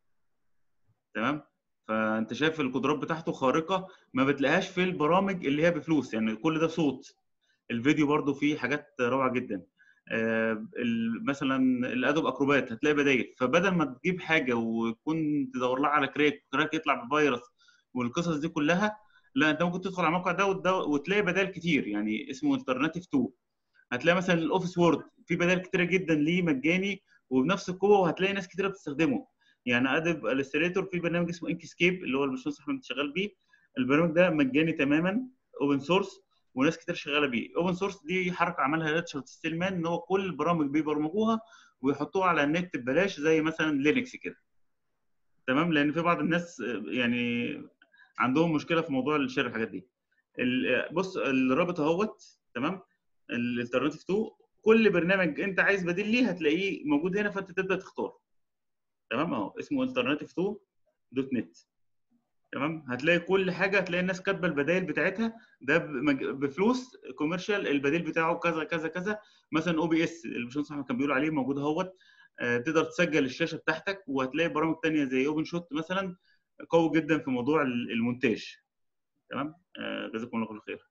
تمام فانت شايف القدرات بتاعته خارقه ما بتلاقيهاش في البرامج اللي هي بفلوس يعني كل ده صوت الفيديو برضو فيه حاجات روعه جدا آه، ال- مثلا الادوب اكروبات هتلاقي بدايل فبدل ما تجيب حاجه وتكون تدور لها على كراك كراك يطلع بفيروس والقصص دي كلها لا انت ممكن تدخل على الموقع ده وتدو- وتلاقي بدائل كتير يعني اسمه الترناتيف 2 هتلاقي مثلا الاوفيس وورد في بدائل كتيره جدا ليه مجاني وبنفس القوه وهتلاقي ناس كتيره بتستخدمه يعني ادب الستريتور في برنامج اسمه انكسكيب اللي هو الباشمهندس احمد شغال بيه البرنامج ده مجاني تماما اوبن سورس وناس كتير شغاله بيه اوبن سورس دي حركه عملها ريتشارد ستيلمان ان هو كل البرامج بيبرمجوها ويحطوها على النت ببلاش زي مثلا لينكس كده تمام لان في بعض الناس آه، يعني عندهم مشكله في موضوع الشير الحاجات دي ال- بص الرابط اهوت تمام الالترناتيف 2 كل برنامج انت عايز بديل ليه هتلاقيه موجود هنا فانت تبدا تختار تمام اهو اسمه الترناتيف 2 دوت نت تمام هتلاقي كل حاجه هتلاقي الناس كاتبه البدائل بتاعتها ده بمج- بفلوس كوميرشال البديل بتاعه كذا كذا كذا مثلا او بي اس اللي الباشمهندس احمد كان بيقول عليه موجود اهوت آه، تقدر تسجل الشاشه بتاعتك وهتلاقي برامج تانية زي اوبن شوت مثلا قوي جدا في موضوع ال- المونتاج تمام آه، جزاكم الله كل خير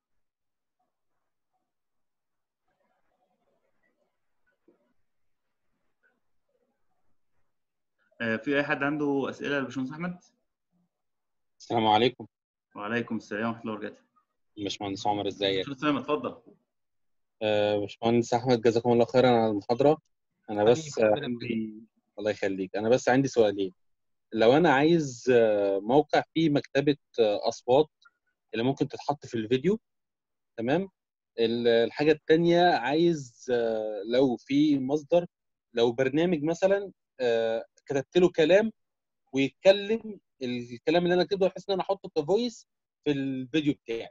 آه، في اي حد عنده اسئله للباشمهندس احمد السلام عليكم وعليكم السلام ورحمه الله وبركاته باشمهندس عمر ازيك باشمهندس سلام اتفضل آه، باشمهندس احمد جزاكم الله خيرا على المحاضره انا بس حبيبي، آه، ربنا عندي الله يخليك انا بس عندي سؤالين لو انا عايز آه، موقع فيه مكتبه آه، اصوات اللي ممكن تتحط في الفيديو تمام ال- الحاجه الثانيه عايز آه، لو في مصدر لو برنامج مثلا آه، كتبت له كلام ويتكلم الكلام اللي انا كتبته بحيث ان انا احطه كفويس في الفيديو بتاعي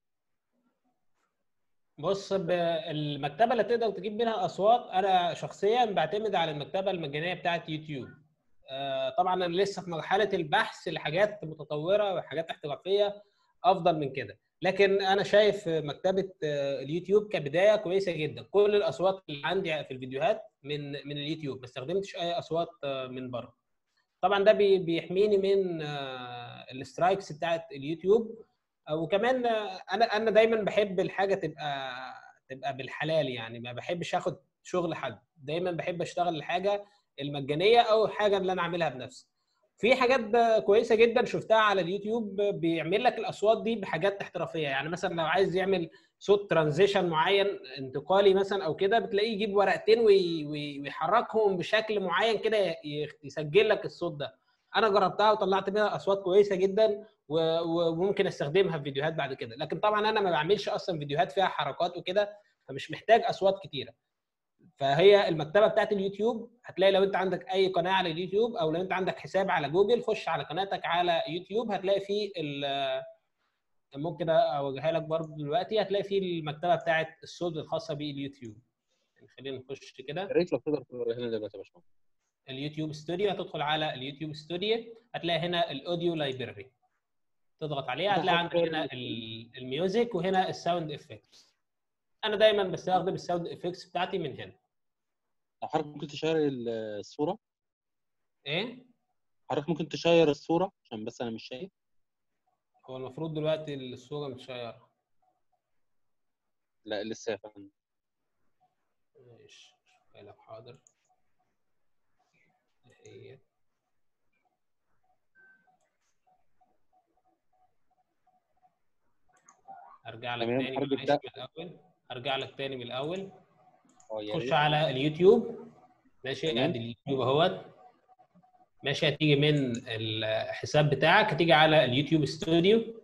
بص ب- المكتبه اللي تقدر تجيب منها اصوات انا شخصيا بعتمد على المكتبه المجانيه بتاعت يوتيوب آه، طبعا انا لسه في مرحله البحث لحاجات متطوره وحاجات احترافيه افضل من كده لكن انا شايف مكتبه آه، اليوتيوب كبدايه كويسه جدا كل الاصوات اللي عندي في الفيديوهات من من اليوتيوب ما استخدمتش اي اصوات آه، من بره طبعا ده بي- بيحميني من آه، السترايكس بتاعت اليوتيوب آه، وكمان آه، انا انا دايما بحب الحاجه تبقى تبقى بالحلال يعني ما بحبش اخد شغل حد دايما بحب اشتغل الحاجه المجانيه او الحاجه اللي انا اعملها بنفسي في حاجات ب- كويسه جدا شفتها على اليوتيوب بيعمل لك الاصوات دي بحاجات احترافيه يعني مثلا لو عايز يعمل صوت ترانزيشن معين انتقالي مثلا او كده بتلاقيه يجيب ورقتين وي- وي- ويحركهم بشكل معين كده ي- يسجل لك الصوت ده انا جربتها وطلعت بيها اصوات كويسه جدا و- وممكن استخدمها في فيديوهات بعد كده لكن طبعا انا ما بعملش اصلا فيديوهات فيها حركات وكده فمش محتاج اصوات كتيره فهي المكتبه بتاعت اليوتيوب هتلاقي لو انت عندك اي قناه على اليوتيوب او لو انت عندك حساب على جوجل خش على قناتك على يوتيوب هتلاقي فيه ال- ممكن اوجهها لك برضه دلوقتي هتلاقي فيه المكتبه بتاعت الصوت الخاصه باليوتيوب يعني خلينا نخش كده يا ريت لو تقدر توريها لنا دلوقتي يا باشمهندس اليوتيوب ستوديو هتدخل على اليوتيوب ستوديو هتلاقي هنا الاوديو لايبرري تضغط عليها هتلاقي عندك هنا ال- الميوزك وهنا الساوند افكتس انا دايما بستخدم الساوند افكتس بتاعتي من هنا لو حضرتك ممكن تشير الصوره ايه حضرتك ممكن تشير الصوره عشان بس انا مش شايف هو المفروض دلوقتي الصوره متشيره لا لسه يا فندم ماشي لك حاضر هي ارجع لك تمام، تاني حرب معلش الدق. من الاول ارجع لك تاني من الاول اه يا خش ريت على اليوتيوب ماشي تمام. ادي اليوتيوب اهوت ماشي هتيجي من الحساب بتاعك هتيجي على اليوتيوب ستوديو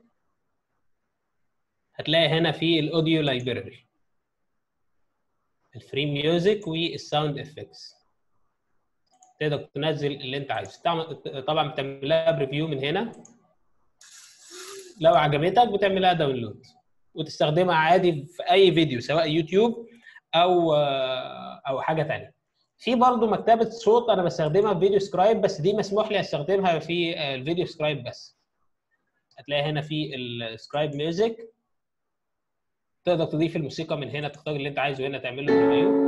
هتلاقي هنا في الاوديو لايبرري الفري ميوزك والساوند افكتس تقدر تنزل اللي انت عايزه طبعا طبعا بتعمل لها بريفيو من هنا لو عجبتك بتعمل لها داونلود وتستخدمها عادي في اي فيديو سواء يوتيوب او او حاجه تانية في برضو مكتبه صوت انا بستخدمها في فيديو سكرايب بس دي مسموح لي استخدمها في الفيديو سكرايب بس هتلاقي هنا في السكرايب ميوزك تقدر تضيف الموسيقى من هنا تختار اللي انت عايزه هنا تعمل له ريفيو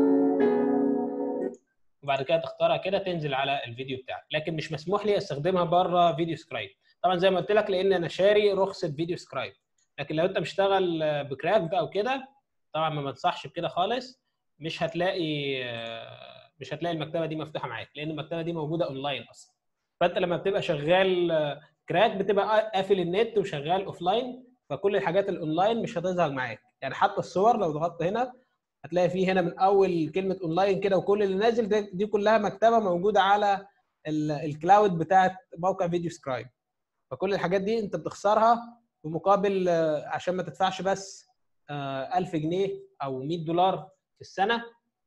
وبعد كده تختارها كده تنزل على الفيديو بتاعك لكن مش مسموح لي استخدمها بره فيديو سكرايب طبعا زي ما قلت لك لان انا شاري رخصه فيديو سكرايب لكن لو انت مشتغل بكراك او كده طبعا ما بنصحش بكده خالص مش هتلاقي مش هتلاقي المكتبه دي مفتوحه معاك لان المكتبه دي موجوده اونلاين اصلا فانت لما بتبقى شغال كراك بتبقى قافل النت وشغال اوف لاين فكل الحاجات الاونلاين مش هتظهر معاك يعني حتى الصور لو ضغطت هنا هتلاقي فيه هنا من اول كلمه اونلاين كده وكل اللي نازل دي, دي كلها مكتبه موجوده على الكلاود بتاعت موقع فيديو سكرايب فكل الحاجات دي انت بتخسرها بمقابل عشان ما تدفعش بس 1000 جنيه او 100 دولار في السنه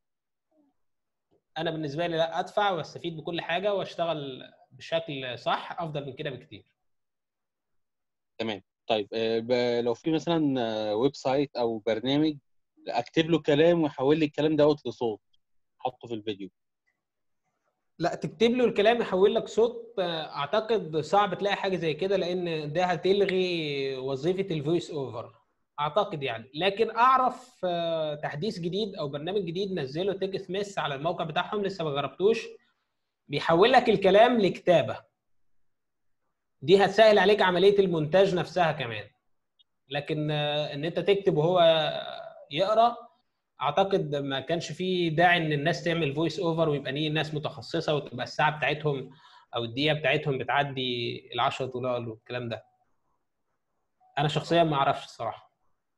انا بالنسبه لي لا ادفع واستفيد بكل حاجه واشتغل بشكل صح افضل من كده بكتير تمام طيب لو في مثلا ويب سايت او برنامج اكتب له كلام ويحول لي الكلام دوت لصوت احطه في الفيديو لا تكتب له الكلام يحول لك صوت اعتقد صعب تلاقي حاجه زي كده لان ده هتلغي وظيفه الفويس اوفر اعتقد يعني لكن اعرف تحديث جديد او برنامج جديد نزله تيك سميث على الموقع بتاعهم لسه ما جربتوش بيحول لك الكلام لكتابه دي هتسهل عليك عمليه المونتاج نفسها كمان لكن ان انت تكتب وهو يقرا اعتقد ما كانش فيه داعي ان الناس تعمل فويس اوفر ويبقى ليه ناس متخصصه وتبقى الساعه بتاعتهم او الدقيقه بتاعتهم بتعدي ال 10 دولار والكلام ده انا شخصيا ما اعرفش الصراحه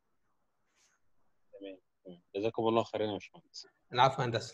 تمام تمام جزاكم الله خيرا يا باشمهندس العفو هندسه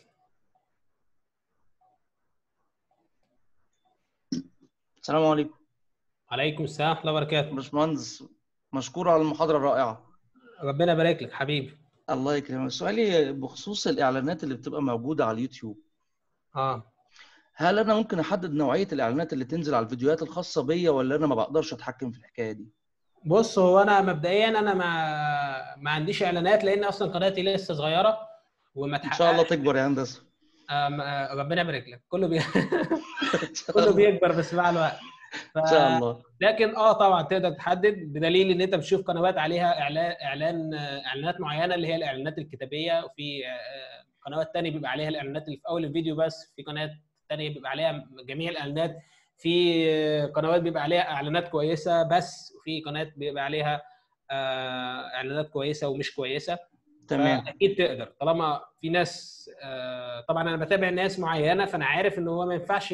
السلام عليكم وعليكم السلام ورحمه الله وبركاته باشمهندس مشكور على المحاضره الرائعه ربنا يبارك لك حبيبي الله يكرمك سؤالي بخصوص الاعلانات اللي بتبقى موجوده على اليوتيوب اه هل انا ممكن احدد نوعيه الاعلانات اللي تنزل على الفيديوهات الخاصه بيا ولا انا ما بقدرش اتحكم في الحكايه دي بص هو انا مبدئيا انا ما ما عنديش اعلانات لان اصلا قناتي لسه صغيره وما ان شاء الله تكبر يا هندسه آه ربنا يبارك لك كله بي... كله بيكبر بس مع الوقت ف... ان شاء الله لكن اه طبعا تقدر تحدد بدليل ان انت بتشوف قنوات عليها اعلان اعلان اعلانات معينه اللي هي الاعلانات الكتابيه وفي قنوات ثانيه بيبقى عليها الاعلانات اللي في اول الفيديو بس في قناه ثانيه بيبقى عليها جميع الاعلانات في قنوات بيبقى عليها اعلانات كويسه بس وفي قناه بيبقى عليها اعلانات كويسه ومش كويسه تمام اكيد تقدر طالما في ناس طبعا انا بتابع ناس معينه فانا عارف ان هو ما ينفعش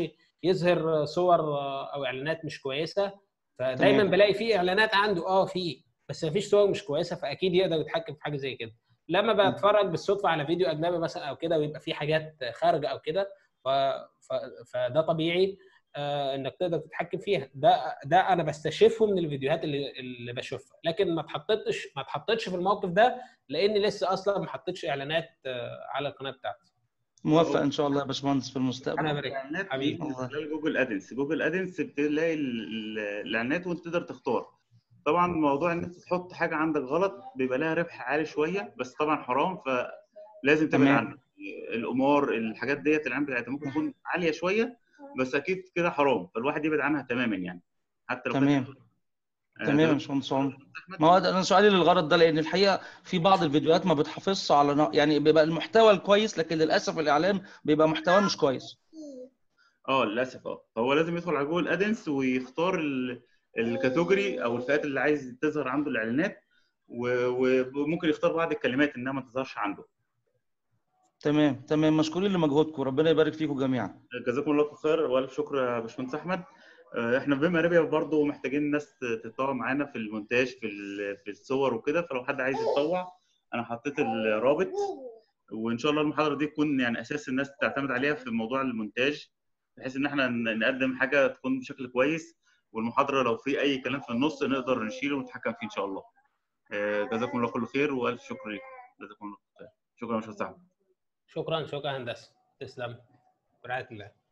يظهر صور آه، او اعلانات مش كويسه فدايما تمام. بلاقي فيه اعلانات عنده اه فيه بس مفيش صور مش كويسه فاكيد يقدر يتحكم في حاجه زي كده لما بتفرج بالصدفه على فيديو اجنبي مثلا او كده ويبقى فيه حاجات خارجه او كده ف... ف... فده طبيعي آه انك تقدر تتحكم فيها ده ده انا بستشفه من الفيديوهات اللي اللي بشوفها لكن ما اتحطتش ما اتحطتش في الموقف ده لاني لسه اصلا ما حطيتش اعلانات آه على القناه بتاعتي موفق ان شاء الله يا باشمهندس في المستقبل انا بريك الاعلانات حبيبي. بيجي من الله. خلال جوجل ادنس جوجل ادنس بتلاقي ال- ال- الاعلانات وانت تقدر تختار طبعا موضوع ان انت تحط حاجه عندك غلط بيبقى لها ربح عالي شويه بس طبعا حرام فلازم تبعد تمام. عنه القمار الحاجات ديت الاعلان بتاعتها ممكن تكون عاليه شويه بس اكيد كده حرام فالواحد يبعد عنها تماما يعني حتى لو تمام. كانت آه، تمام يا ده- باشمهندس عمر ما هو ده انا سؤالي للغرض ده لان الحقيقه في بعض الفيديوهات ما بتحافظش على نوع- يعني بيبقى المحتوى الكويس لكن للاسف الاعلان بيبقى محتواه مش كويس اه للاسف اه فهو لازم يدخل على جوجل ادنس ويختار ال- الكاتيجوري او الفئات اللي عايز تظهر عنده الاعلانات و- وممكن يختار بعض الكلمات انها ما تظهرش عنده تمام تمام مشكورين لمجهودكم ربنا يبارك فيكم جميعا جزاكم الله كل خير والف شكر يا باشمهندس احمد آه، احنا في بيم اريبيا برضه محتاجين ناس تتطوع معانا في المونتاج في ال- في الصور وكده فلو حد عايز يتطوع انا حطيت الرابط وان شاء الله المحاضره دي تكون يعني اساس الناس تعتمد عليها في موضوع المونتاج بحيث ان احنا ن- نقدم حاجه تكون بشكل كويس والمحاضره لو في اي كلام في النص نقدر نشيله ونتحكم فيه ان شاء الله آه، جزاكم الله كل خير والف شكر لكم جزاكم الله خير شكرا يا باشمهندس احمد شكرا شكرا هندسه تسلم برعايه الله